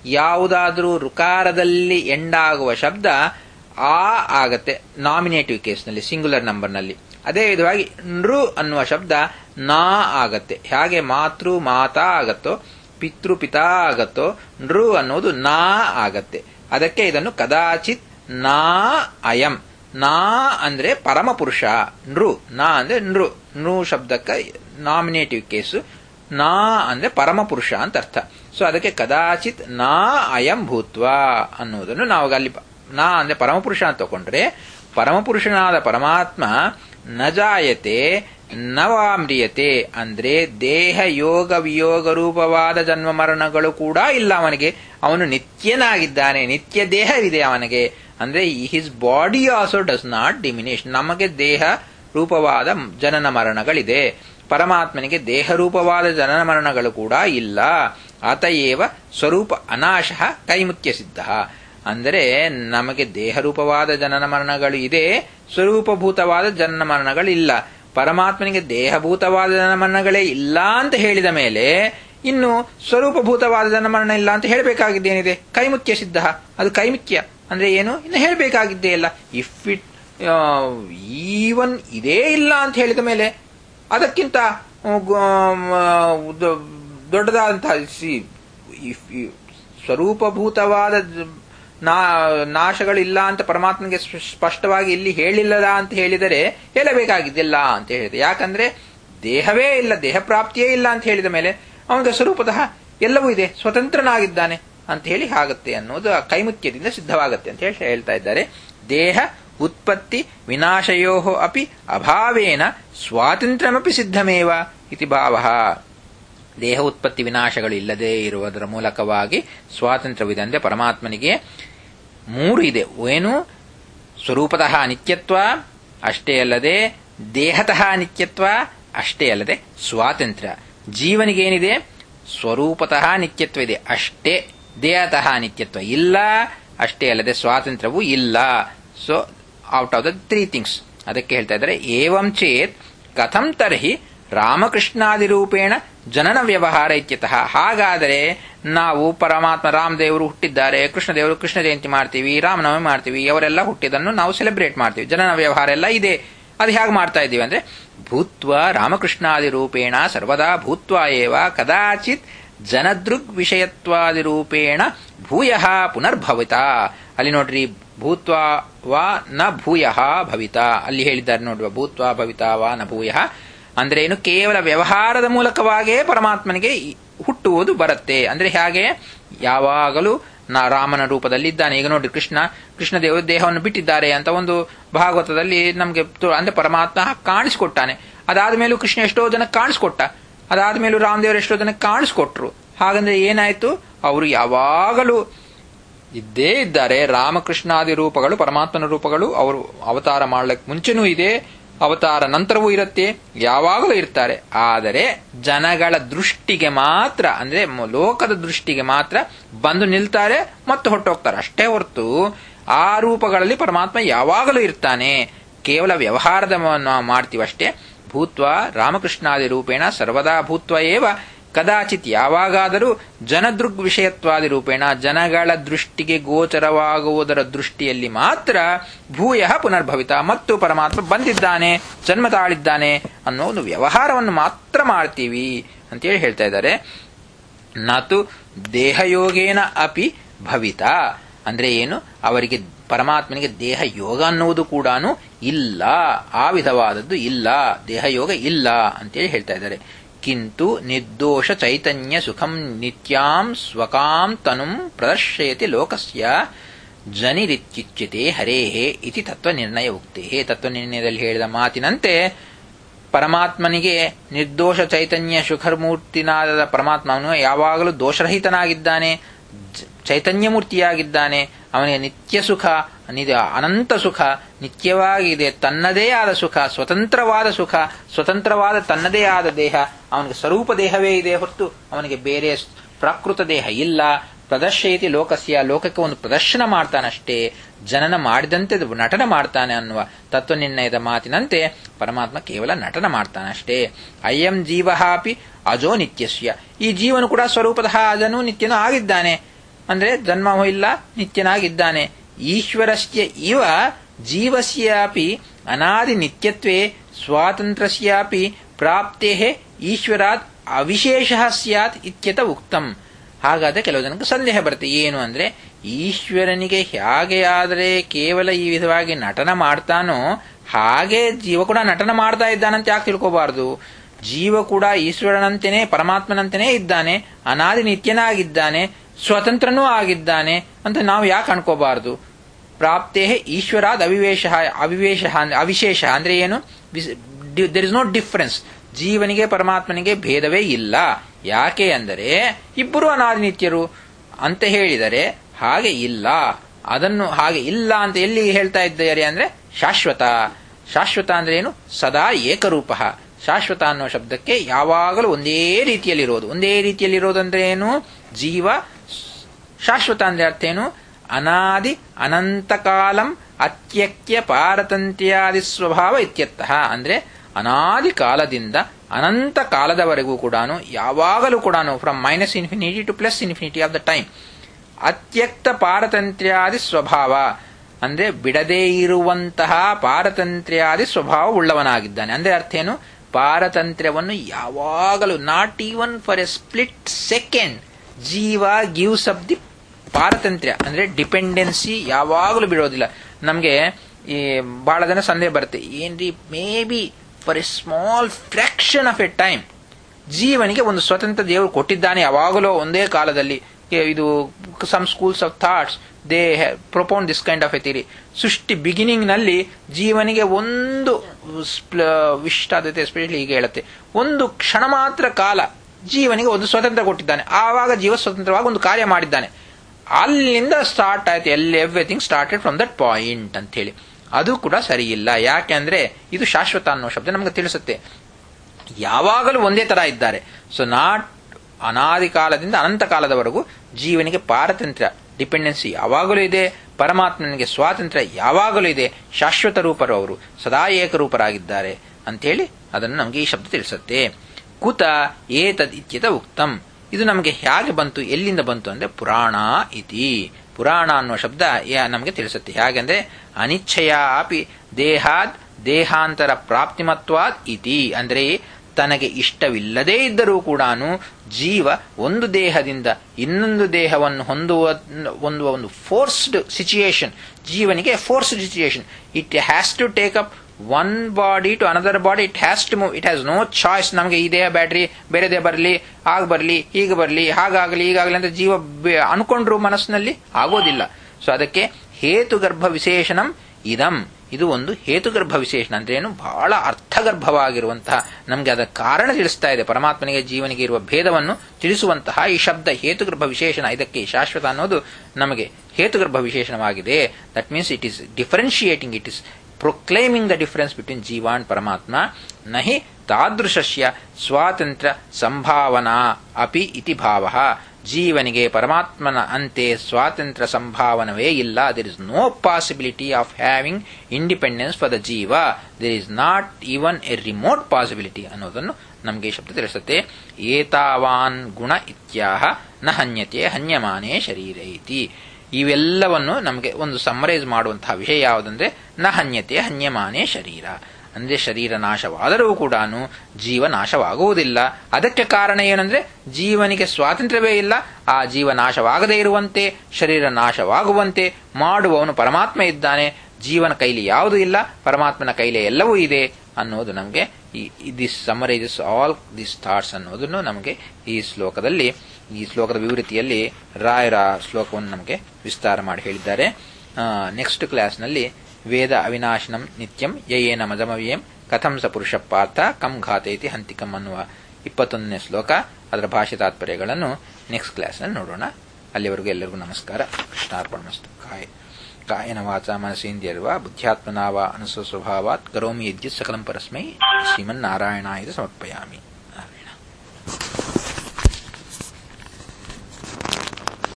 ಯಾವುದಾದರೂ ರುಕಾರದಲ್ಲಿ ಎಂಡಾಗುವ ಶಬ್ದ ಆ ಆಗತ್ತೆ ನಾಮಿನೇಟಿವ್ ಕೇಸ್ನಲ್ಲಿ ಸಿಂಗುಲರ್ ನಂಬರ್ನಲ್ಲಿ ಅದೇ ವಿಧವಾಗಿ ನೃ ಅನ್ನುವ ಶಬ್ದ ನಾ ಆಗತ್ತೆ ಹಾಗೆ ಮಾತೃ ಮಾತಾ ಆಗತ್ತೋ ಪಿತೃ ಪಿತಾ ಆಗತ್ತೋ ನೃ ಅನ್ನೋದು ನಾ ಆಗತ್ತೆ ಅದಕ್ಕೆ ಇದನ್ನು ಕದಾಚಿತ್ ನಾ ಅಯಂ ನಾ ಅಂದ್ರೆ ಪರಮಪುರುಷ ನೃ ನಾ ಅಂದ್ರೆ ನೃ ನೃ ಶಬ್ದಕ್ಕೆ ನಾಮಿನೇಟಿವ್ ಕೇಸು ನಾ ಅಂದ್ರೆ ಪರಮಪುರುಷ ಅಂತ ಅರ್ಥ ಸೊ ಅದಕ್ಕೆ ಕದಾಚಿತ್ ನಾ ಅಯಂ ಭೂತ್ವ ಅನ್ನುವುದನ್ನು ನಾವು ಅಲ್ಲಿ ನಾ ಅಂದ್ರೆ ಪರಮಪುರುಷ ಅಂತ ತಗೊಂಡ್ರೆ ಪರಮಪುರುಷನಾದ ಪರಮಾತ್ಮ ನ ಜಾಯತೆ ನವಾಮ್ರಿಯತೆ ಅಂದ್ರೆ ದೇಹ ಯೋಗ ವಿಯೋಗ ರೂಪವಾದ ಜನ್ಮ ಮರಣಗಳು ಕೂಡ ಇಲ್ಲ ಅವನಿಗೆ ಅವನು ನಿತ್ಯನಾಗಿದ್ದಾನೆ ನಿತ್ಯ ದೇಹವಿದೆ ಅವನಿಗೆ ಅಂದ್ರೆ his body also does not diminish ನಮಗೆ ದೇಹ ರೂಪವಾದ ಜನನ ಮರಣಗಳಿದೆ ಪರಮಾತ್ಮನಿಗೆ ದೇಹ ರೂಪವಾದ ಜನನ ಮರಣಗಳು ಕೂಡ ಇಲ್ಲ ಆತಯೇವ ಸ್ವರೂಪ ಅನಾಶ ಕೈಮುಖ್ಯ ಸಿದ್ಧ ಅಂದರೆ ನಮಗೆ ದೇಹರೂಪವಾದ ಜನನ ಮರಣಗಳು ಇದೆ ಸ್ವರೂಪಭೂತವಾದ ಜನನ ಮರಣಗಳಿಲ್ಲ ಪರಮಾತ್ಮನಿಗೆ ದೇಹಭೂತವಾದ ಜನನ ಮರಣಗಳೇ ಇಲ್ಲ ಅಂತ ಹೇಳಿದ ಮೇಲೆ ಇನ್ನು ಸ್ವರೂಪಭೂತವಾದ ಜನನ ಮರಣ ಇಲ್ಲ ಅಂತ ಹೇಳಬೇಕಾಗಿದ್ದೇನಿದೆ ಕೈಮುಖ್ಯ ಸಿದ್ಧ ಅದು ಕೈಮುಖ್ಯ ಅಂದ್ರೆ ಏನು ಇನ್ನು ಹೇಳಬೇಕಾಗಿದ್ದೇ ಇಲ್ಲ ಇಫ್ ಇಟ್ ಈವನ್ ಇದೇ ಇಲ್ಲ ಅಂತ ಹೇಳಿದ ಮೇಲೆ ಅದಕ್ಕಿಂತ ದೊಡ್ಡದಾದಂತಹ ಸ್ವರೂಪಭೂತವಾದ ನಾಶಗಳಿಲ್ಲ ಅಂತ ಪರಮಾತ್ಮನಿಗೆ ಸ್ಪಷ್ಟವಾಗಿ ಇಲ್ಲಿ ಹೇಳಿಲ್ಲದ ಅಂತ ಹೇಳಿದರೆ ಹೇಳಬೇಕಾಗಿದ್ದಿಲ್ಲ ಅಂತ ಹೇಳಿದೆ ಯಾಕಂದ್ರೆ ದೇಹವೇ ಇಲ್ಲ ದೇಹ ಪ್ರಾಪ್ತಿಯೇ ಇಲ್ಲ ಅಂತ ಹೇಳಿದ ಮೇಲೆ ಅವನಿಗೆ ಸ್ವರೂಪತಃ ಎಲ್ಲವೂ ಇದೆ ಸ್ವತಂತ್ರನಾಗಿದ್ದಾನೆ ಅಂತ ಹೇಳಿ ಆಗುತ್ತೆ ಅನ್ನೋದು ಕೈಮುಖ್ಯದಿಂದ ಸಿದ್ಧವಾಗುತ್ತೆ ಅಂತ ಹೇಳಿ ಹೇಳ್ತಾ ಇದ್ದಾರೆ ದೇಹ ಉತ್ಪತ್ತಿ ವಿನಾಶಯೋ ಅಪಿ ಅಭಾವೇನ ಸ್ವಾತಂತ್ರ್ಯಮಪಿ ಸಿದ್ಧಮೇವ ಇತಿ ಭಾವ ದೇಹ ಉತ್ಪತ್ತಿ ವಿನಾಶಗಳು ಇಲ್ಲದೇ ಇರುವುದರ ಮೂಲಕವಾಗಿ ಸ್ವಾತಂತ್ರ್ಯವಿದೆ ಅಂದರೆ ಪರಮಾತ್ಮನಿಗೆ ಮೂರು ಇದೆ ಏನು ಸ್ವರೂಪತಃ ನಿತ್ಯತ್ವ ಅಷ್ಟೇ ಅಲ್ಲದೆ ದೇಹತಃ ನಿತ್ಯತ್ವ ಅಷ್ಟೇ ಅಲ್ಲದೆ ಸ್ವಾತಂತ್ರ್ಯ ಜೀವನಿಗೇನಿದೆ ಸ್ವರೂಪತಃ ನಿತ್ಯತ್ವ ಇದೆ ಅಷ್ಟೇ ದೇಹತಃ ನಿತ್ಯತ್ವ ಇಲ್ಲ ಅಷ್ಟೇ ಅಲ್ಲದೆ ಸ್ವಾತಂತ್ರ್ಯವೂ ಇಲ್ಲ so out of the three things ಅದಕ್ಕೆ ಹೇಳ್ತಾ ಇದ್ದಾರೆ ಏವಂ ಚೇತ್ ಕಥಂ ತರ್ಹಿ ರಾಮಕೃಷ್ಣಾದಿರೂಪೇಣ ಜನನ ವ್ಯವಹಾರ ಇತ್ಯತಃ ಹಾಗಾದರೆ ನಾವು ಪರಮಾತ್ಮ ರಾಮದೇವರು ಹುಟ್ಟಿದ್ದಾರೆ ಕೃಷ್ಣದೇವರು ಕೃಷ್ಣ ಜಯಂತಿ ಮಾಡ್ತೀವಿ ರಾಮನವಮಿ ಮಾಡ್ತೀವಿ ಅವರೆಲ್ಲ ಹುಟ್ಟಿದನ್ನು ನಾವು ಸೆಲೆಬ್ರೇಟ್ ಮಾಡ್ತೀವಿ ಜನನ ವ್ಯವಹಾರ ಎಲ್ಲ ಇದೆ ಅದು ಹೇಗೆ ಮಾಡ್ತಾ ಇದ್ದೀವಿ ಅಂದ್ರೆ ಭೂತ್ವ ರಾಮಕೃಷ್ಣಾದಿರೂಪೇಣ ಸರ್ವದಾ ಭೂತ್ವ ಏವ ಕದಾಚಿತ್ ಜನದೃಗ್ ವಿಷಯತ್ವಾದಿರೂಪೇಣ ಭೂಯ ಪುನರ್ಭವಿತ ಅಲ್ಲಿ ನೋಡ್ರಿ ಭೂತ್ವ ವಾ ನ ಭೂಯ ಭವಿತ ಅಲ್ಲಿ ಹೇಳಿದ್ದಾರೆ ನೋಡುವ ಭೂತ್ವ ಭವಿತ ವಾ ನ ಭೂಯ ಅಂದ್ರೆ ಏನು ಕೇವಲ ವ್ಯವಹಾರದ ಮೂಲಕವಾಗೇ ಪರಮಾತ್ಮನಿಗೆ ಹುಟ್ಟುವುದು ಬರುತ್ತೆ ಅಂದ್ರೆ ಹೇಗೆ ಯಾವಾಗಲೂ ನಾ ರಾಮನ ರೂಪದಲ್ಲಿ ಇದ್ದಾನೆ ಈಗ ನೋಡಿ ಕೃಷ್ಣ ಕೃಷ್ಣ ದೇವರು ದೇಹವನ್ನು ಬಿಟ್ಟಿದ್ದಾರೆ ಅಂತ ಒಂದು ಭಾಗವತದಲ್ಲಿ ನಮಗೆ ಅಂದ್ರೆ ಪರಮಾತ್ಮ ಕಾಣಿಸ್ಕೊಟ್ಟಾನೆ ಅದಾದ ಮೇಲೂ ಕೃಷ್ಣ ಎಷ್ಟೋ ಜನ ಕಾಣಿಸ್ಕೊಟ್ಟ ಅದಾದ ಮೇಲೂ ರಾಮದೇವರು ಎಷ್ಟೋ ಜನ ಕಾಣಿಸ್ಕೊಟ್ರು ಹಾಗಂದ್ರೆ ಏನಾಯ್ತು ಅವರು ಯಾವಾಗಲೂ ಇದ್ದೇ ಇದ್ದಾರೆ ರಾಮಕೃಷ್ಣಾದಿ ರೂಪಗಳು ಪರಮಾತ್ಮನ ರೂಪಗಳು ಅವರು ಅವತಾರ ಮಾಡ್ಲಿಕ್ಕೆ ಮುಂಚೆನೂ ಇದೆ ಅವತಾರ ನಂತರವೂ ಇರುತ್ತೆ ಯಾವಾಗಲೂ ಇರ್ತಾರೆ ಆದರೆ ಜನಗಳ ದೃಷ್ಟಿಗೆ ಮಾತ್ರ ಅಂದ್ರೆ ಲೋಕದ ದೃಷ್ಟಿಗೆ ಮಾತ್ರ ಬಂದು ನಿಲ್ತಾರೆ ಮತ್ತು ಹೊಟ್ಟೋಗ್ತಾರೆ ಅಷ್ಟೇ ಹೊರತು ಆ ರೂಪಗಳಲ್ಲಿ ಪರಮಾತ್ಮ ಯಾವಾಗಲೂ ಇರ್ತಾನೆ ಕೇವಲ ವ್ಯವಹಾರದ ನಾವು ಮಾಡ್ತೀವಷ್ಟೇ ಭೂತ್ವ ರಾಮಕೃಷ್ಣಾದಿ ರೂಪೇಣ ಸರ್ವದಾ ಭೂತ್ವ ಏವ ಕದಾಚಿತ್ ಯಾವಾಗಾದರೂ ಜನದೃಗ್ ವಿಷಯತ್ವಾದಿ ರೂಪೇಣ ಜನಗಳ ದೃಷ್ಟಿಗೆ ಗೋಚರವಾಗುವುದರ ದೃಷ್ಟಿಯಲ್ಲಿ ಮಾತ್ರ ಭೂಯ ಪುನರ್ಭವಿತ ಮತ್ತು ಪರಮಾತ್ಮ ಬಂದಿದ್ದಾನೆ ಜನ್ಮ ತಾಳಿದ್ದಾನೆ ಅನ್ನೋ ಒಂದು ವ್ಯವಹಾರವನ್ನು ಮಾತ್ರ ಮಾಡ್ತೀವಿ ಅಂತೇಳಿ ಹೇಳ್ತಾ ಇದ್ದಾರೆ ನತು ದೇಹಯೋಗೇನ ಅಪಿ ಭವಿತ ಅಂದ್ರೆ ಏನು ಅವರಿಗೆ ಪರಮಾತ್ಮನಿಗೆ ದೇಹ ಯೋಗ ಅನ್ನುವುದು ಕೂಡ ಇಲ್ಲ ಆ ವಿಧವಾದದ್ದು ಇಲ್ಲ ದೇಹಯೋಗ ಇಲ್ಲ ಅಂತೇಳಿ ಹೇಳ್ತಾ ಇದ್ದಾರೆ ಕಿಂತು ನಿರ್ದೋಷ ಚೈತನ್ಯ ಸುಖಂ ನಿತ್ಯಾಂ ಸ್ವಕಾಂ ತನುಂ ಪ್ರದರ್ಶಯತಿ ಲೋಕಸ್ಯ ಜನಿರಿತ್ಯುಚ್ಯತೆ ಹರೇಹೇ ಇತಿ ತತ್ವನಿರ್ಣಯ ಉಕ್ತೆ ತತ್ವನಿರ್ಣಯದಲ್ಲಿ ಹೇಳಿದ ಮಾತಿನಂತೆ ಪರಮಾತ್ಮನಿಗೆ ನಿರ್ದೋಷ ಚೈತನ್ಯ ಶುಖರ್ಮೂರ್ತಿನಾದ ಪರಮಾತ್ಮನು ಯಾವಾಗಲೂ ದೋಷರಹಿತನಾಗಿದ್ದಾನೆ ಚೈತನ್ಯ ಮೂರ್ತಿಯಾಗಿದ್ದಾನೆ ಅವನಿಗೆ ನಿತ್ಯ ಸುಖ ಅನಂತ ಸುಖ ನಿತ್ಯವಾಗಿದೆ ತನ್ನದೇ ಆದ ಸುಖ ಸ್ವತಂತ್ರವಾದ ಸುಖ ಸ್ವತಂತ್ರವಾದ ತನ್ನದೇ ಆದ ದೇಹ ಅವನಿಗೆ ಸ್ವರೂಪ ದೇಹವೇ ಇದೆ ಹೊರತು ಅವನಿಗೆ ಬೇರೆ ಪ್ರಾಕೃತ ದೇಹ ಇಲ್ಲ ಪ್ರದರ್ಶಯತಿ ಲೋಕಸ್ಯ ಲೋಕಕ್ಕೆ ಒಂದು ಪ್ರದರ್ಶನ ಮಾಡ್ತಾನಷ್ಟೇ ಜನನ ಮಾಡಿದಂತೆ ನಟನ ಮಾಡ್ತಾನೆ ಅನ್ನುವ ತತ್ವನಿರ್ಣಯದ ಮಾತಿನಂತೆ ಪರಮಾತ್ಮ ಕೇವಲ ನಟನ ಮಾಡ್ತಾನಷ್ಟೇ ಅಯಂ ಜೀವ ಅಪಿ ಅಜೋ ನಿತ್ಯಸ್ಯ ಈ ಜೀವನು ಕೂಡ ಸ್ವರೂಪತಃ ಅಜನು ನಿತ್ಯನೂ ಆಗಿದ್ದಾನೆ ಅಂದ್ರೆ ಜನ್ಮವೂ ಇಲ್ಲ ನಿತ್ಯನಾಗಿದ್ದಾನೆ ಈಶ್ವರಸ್ಯ ಇವ ಜೀವಸ್ಯಾಪಿ ಅನಾದಿ ನಿತ್ಯತ್ವೇ ಸ್ವಾತಂತ್ರ್ಯಸ್ಯಾಪಿ ಪ್ರಾಪ್ತೆ ಈಶ್ವರಾತ್ ಅವಿಶೇಷ ಸ್ಯಾತ್ ಇತ್ಯತ ಉಕ್ತಂ ಹಾಗಾದ್ರೆ ಕೆಲವು ಜನಕ್ಕೆ ಸಂದೇಹ ಬರುತ್ತೆ ಏನು ಅಂದ್ರೆ ಈಶ್ವರನಿಗೆ ಹೇಗೆ ಆದರೆ ಕೇವಲ ಈ ವಿಧವಾಗಿ ನಟನ ಮಾಡ್ತಾನೋ ಹಾಗೆ ಜೀವ ಕೂಡ ನಟನ ಮಾಡ್ತಾ ಇದ್ದಾನಂತ ಯಾಕೆ ತಿಳ್ಕೋಬಾರದು ಜೀವ ಕೂಡ ಈಶ್ವರನಂತೆಯೇ ಪರಮಾತ್ಮನಂತೆಯೇ ಇದ್ದಾನೆ ಅನಾದಿ ನಿತ್ಯನಾಗಿದ್ದಾನೆ ಸ್ವತಂತ್ರನೂ ಆಗಿದ್ದಾನೆ ಅಂತ ನಾವು ಯಾಕೆ ಅನ್ಕೋಬಾರದು ಪ್ರಾಪ್ತೇ ಈಶ್ವರಾದ್ ಅವಿವೇಶ ಅವಿವೇಶ ಅವಿಶೇಷ ಅಂದ್ರೆ ಏನು ದೆರ್ ಇಸ್ ನೋ ಡಿಫರೆನ್ಸ್ ಜೀವನಿಗೆ ಪರಮಾತ್ಮನಿಗೆ ಭೇದವೇ ಇಲ್ಲ ಯಾಕೆ ಅಂದರೆ ಇಬ್ಬರು ಅನಾದಿ ನಿತ್ಯರು ಅಂತ ಹೇಳಿದರೆ ಹಾಗೆ ಇಲ್ಲ ಅದನ್ನು ಹಾಗೆ ಇಲ್ಲ ಅಂತ ಎಲ್ಲಿ ಹೇಳ್ತಾ ಇದ್ದಾರೆ ಅಂದ್ರೆ ಶಾಶ್ವತ ಶಾಶ್ವತ ಅಂದ್ರೆ ಏನು ಸದಾ ಏಕರೂಪ ಶಾಶ್ವತ ಅನ್ನೋ ಶಬ್ದಕ್ಕೆ ಯಾವಾಗಲೂ ಒಂದೇ ರೀತಿಯಲ್ಲಿರೋದು ಒಂದೇ ರೀತಿಯಲ್ಲಿರೋದಂದ್ರೆ ಏನು ಜೀವ ಶಾಶ್ವತ ಅಂದ್ರೆ ಅರ್ಥ ಏನು ಅನಾದಿ ಅನಂತಕಾಲಂ ಅತ್ಯಕ್ಯ ಪಾರತಂತ್ರ್ಯಾದಿ ಸ್ವಭಾವ ಇತ್ಯರ್ಥಃ ಅಂದ್ರೆ ಅನಾದಿ ಕಾಲದಿಂದ ಅನಂತ ಕಾಲದವರೆಗೂ ಕೂಡ ಯಾವಾಗಲೂ ಕೂಡ from minus infinity to plus infinity of the time ಅತ್ಯಕ್ತ ಪಾರತಂತ್ರ್ಯಾದಿ ಸ್ವಭಾವ ಅಂದ್ರೆ ಬಿಡದೇ ಇರುವಂತಹ ಪಾರತಂತ್ರ್ಯಾದಿ ಸ್ವಭಾವ ಉಳ್ಳವನಾಗಿದ್ದಾನೆ ಅಂದ್ರೆ ಅರ್ಥ ಏನು ಪಾರತಂತ್ರ್ಯವನ್ನು ಯಾವಾಗಲೂ not even for a split second ಜೀವ ಗಿವ್ಸ್ ಅಪ್ ದಿ ಪಾರತಂತ್ರ್ಯ ಅಂದ್ರೆ ಡಿಪೆಂಡೆನ್ಸಿ ಯಾವಾಗಲೂ ಬಿಡೋದಿಲ್ಲ ನಮಗೆ ಈ ಬಹಳ ಜನ ಸಂದೇಹ ಬರುತ್ತೆ ಏನ್ರಿ may be for a small fraction of a time ಜೀವನಿಗೆ ಒಂದು ಸ್ವತಂತ್ರ ದೇವರು ಕೊಟ್ಟಿದ್ದಾನೆ ಯಾವಾಗಲೂ ಒಂದೇ ಕಾಲದಲ್ಲಿ ಇದು some schools of thoughts they propound this kind of a theory ಸೃಷ್ಟಿ ಬಿಗಿನಿಂಗ್ ನಲ್ಲಿ ಜೀವನಿಗೆ ಒಂದು ವಿಶಿಷ್ಟಾದತೆ ಎಸ್ಪೆಷಲಿ ಹೀಗೆ ಹೇಳುತ್ತೆ ಒಂದು ಕ್ಷಣ ಮಾತ್ರ ಕಾಲ ಜೀವನಿಗೆ ಒಂದು ಸ್ವತಂತ್ರ ಕೊಟ್ಟಿದ್ದಾನೆ ಆವಾಗ ಜೀವ ಸ್ವತಂತ್ರವಾಗಿ ಒಂದು ಕಾರ್ಯ ಮಾಡಿದ್ದಾನೆ ಅಲ್ಲಿಂದ ಸ್ಟಾರ್ಟ್ ಆಯ್ತು ಎಲ್ಲಿ everything started from that point ಅಂತ ಹೇಳಿ ಅದು ಕೂಡ ಸರಿ ಇಲ್ಲ ಯಾಕೆಂದ್ರೆ ಇದು ಶಾಶ್ವತ ಅನ್ನೋ ಶಬ್ದ ನಮಗೆ ತಿಳಿಸುತ್ತೆ ಯಾವಾಗಲೂ ಒಂದೇ ತರ ಇದ್ದಾರೆ ಸೊ ನಾಟ್ ಅನಾದಿ ಕಾಲದಿಂದ ಅನಂತ ಕಾಲದವರೆಗೂ ಜೀವನಿಗೆ ಪಾರತಂತ್ರ್ಯ ಡಿಪೆಂಡೆನ್ಸಿ ಯಾವಾಗಲೂ ಇದೆ ಪರಮಾತ್ಮನಿಗೆ ಸ್ವಾತಂತ್ರ್ಯ ಯಾವಾಗಲೂ ಇದೆ ಶಾಶ್ವತ ರೂಪರು ಅವರು ಸದಾ ಏಕರೂಪರಾಗಿದ್ದಾರೆ ಅಂತೇಳಿ ಅದನ್ನು ನಮಗೆ ಈ ಶಬ್ದ ತಿಳಿಸುತ್ತೆ ಕುತ ಏತದ್ ಇತ್ಯತ ಉಕ್ತಂ ಇದು ನಮಗೆ ಹೇಗೆ ಬಂತು ಎಲ್ಲಿಂದ ಬಂತು ಅಂದ್ರೆ ಪುರಾಣ ಇತಿ ಪುರಾಣ ಅನ್ನುವ ಶಬ್ದ ನಮಗೆ ತಿಳಿಸುತ್ತೆ ಹೇಗೆಂದ್ರೆ ಅನಿಚ್ಛಯ ಅಪಿ ದೇಹಾದ್ ದೇಹಾಂತರ ಪ್ರಾಪ್ತಿಮತ್ವಾದ್ ಇತಿ ಅಂದ್ರೆ ತನಗೆ ಇಷ್ಟವಿಲ್ಲದೇ ಇದ್ದರೂ ಕೂಡ ಜೀವ ಒಂದು ದೇಹದಿಂದ ಇನ್ನೊಂದು ದೇಹವನ್ನು ಹೊಂದುವ ಒಂದು ಒಂದು ಫೋರ್ಸ್ಡ್ ಸಿಚುಯೇಷನ್ ಜೀವನಿಗೆ forced situation it has to take up one body to another body it has to move it has no choice ನಮಗೆ ಈ ದೇಹ ಬ್ಯಾಟ್ರಿ ಬೇರೆ ದೇಹ ಬರಲಿ ಆಗ ಬರಲಿ ಹೀಗೆ ಬರಲಿ ಹಾಗಾಗಲಿ ಹೀಗಾಗಲಿ ಅಂತ ಜೀವ ಅನ್ಕೊಂಡ್ರು ಮನಸ್ಸಿನಲ್ಲಿ ಆಗೋದಿಲ್ಲ ಸೊ ಅದಕ್ಕೆ ಹೇತುಗರ್ಭ ವಿಶೇಷಣಂ ಇದಂ ಇದು ಒಂದು ಹೇತುಗರ್ಭ ವಿಶೇಷಣ ಅಂದ್ರೆ ಏನು ಬಹಳ ಅರ್ಥಗರ್ಭವಾಗಿರುವಂತಹ ನಮಗೆ ಅದರ ಕಾರಣ ತಿಳಿಸ್ತಾ ಇದೆ ಪರಮಾತ್ಮನಿಗೆ ಜೀವನಿಗೆ ಇರುವ ಭೇದವನ್ನು ತಿಳಿಸುವಂತಹ ಈ ಶಬ್ದ ಹೇತುಗರ್ಭ ವಿಶೇಷಣ ಇದಕ್ಕೆ ಶಾಶ್ವತ ಅನ್ನೋದು ನಮಗೆ ಹೇತುಗರ್ಭ ವಿಶೇಷಣವಾಗಿದೆ that means it is differentiating it is proclaiming the difference between ಜೀವಾನ್ ಪರಮಾತ್ಮ ನಹಿ ತಾದೃಶಸ್ಯ ಸ್ವಾತಂತ್ರ್ಯ ಸಂಭಾವನಾ ಅಪಿ ಇತಿ ಭಾವ ಜೀವನಿಗೆ ಪರಮಾತ್ಮನ ಅಂತೆ ಸ್ವಾತಂತ್ರ್ಯ ಸಂಭಾವನವೇ ಇಲ್ಲ there is no possibility of having independence for the ಜೀವ there is not even a remote possibility ಅನ್ನೋದನ್ನು ನಮಗೆ ಶಬ್ದ ತಿಳಿಸುತ್ತೆ ಏತಾವಾನ್ ಗುಣ ಇತ್ಯಾಹ ನ ಹನ್ಯತೆ ಹನ್ಯಮಾನೇ ಶರೀರ ಇತಿ ಇವೆಲ್ಲವನ್ನು ನಮಗೆ ಒಂದು ಸಮ್ಮರೈಸ್ ಮಾಡುವಂತಹ ವಿಷಯ ಯಾವುದಂದ್ರೆ ನ ಹನ್ಯತೆ ಹನ್ಯಮಾನೇ ಶರೀರ ಅಂದ್ರೆ ಶರೀರ ನಾಶವಾದರೂ ಕೂಡ ಜೀವ ನಾಶವಾಗುವುದಿಲ್ಲ ಅದಕ್ಕೆ ಕಾರಣ ಏನಂದ್ರೆ ಜೀವನಿಗೆ ಸ್ವಾತಂತ್ರ್ಯವೇ ಇಲ್ಲ ಆ ಜೀವ ನಾಶವಾಗದೇ ಇರುವಂತೆ ಶರೀರ ನಾಶವಾಗುವಂತೆ ಮಾಡುವವನು ಪರಮಾತ್ಮ ಇದ್ದಾನೆ ಜೀವನ ಕೈಲಿ ಯಾವುದೂ ಇಲ್ಲ ಪರಮಾತ್ಮನ ಕೈಲಿ ಎಲ್ಲವೂ ಇದೆ ಅನ್ನೋದು ನಮಗೆ this summarises all this thoughts ಅನ್ನೋದನ್ನು ನಮಗೆ ಈ ಶ್ಲೋಕದಲ್ಲಿ ಈ ಶ್ಲೋಕದ ವಿವೃತಿಯಲ್ಲಿ ರಾಯರ ಶ್ಲೋಕವನ್ನು ನಮಗೆ ವಿಸ್ತಾರ ಮಾಡಿ ಹೇಳಿದ್ದಾರೆ ನೆಕ್ಸ್ಟ್ ಕ್ಲಾಸ್ನಲ್ಲಿ ವೇದ ಅವಿನಾಶನಂ ನಿತ್ಯಂ ಯಯೇನ ಮದಮವ್ಯಂ ಕಥಂ ಸ ಪುರುಷ ಪಾರ್ಥ ಕಂ ಘಾತೇತಿ ಹಂತಿಕಂ ಅನ್ನುವ ಇಪ್ಪತ್ತೊಂದನೇ ಶ್ಲೋಕ ಅದರ ಭಾಷೆ ತಾತ್ಪರ್ಯಗಳನ್ನು ನೆಕ್ಸ್ಟ್ ಕ್ಲಾಸ್ನಲ್ಲಿ ನೋಡೋಣ ಅಲ್ಲಿವರೆಗೂ ಎಲ್ಲರಿಗೂ ನಮಸ್ಕಾರ ಕೃಷ್ಣಾರ್ಪಣಮಸ್ತು ಕಾಯ ಕಾಯನ ವಾಚ ಮನಸೇಂದ್ರಿಯರ್ವ ಬುದ್ಧ್ಯಾತ್ಮನಾವ ಅನುಸ್ವಭಾವಾತ್ ಕರೋಮಿ ಯದ್ಯತ್ ಸಕಲಂ ಪರಸ್ಮೈ ಶ್ರೀಮನ್ನಾರಾಯಣಾಯ ಸಮರ್ಪಯಾಮಿ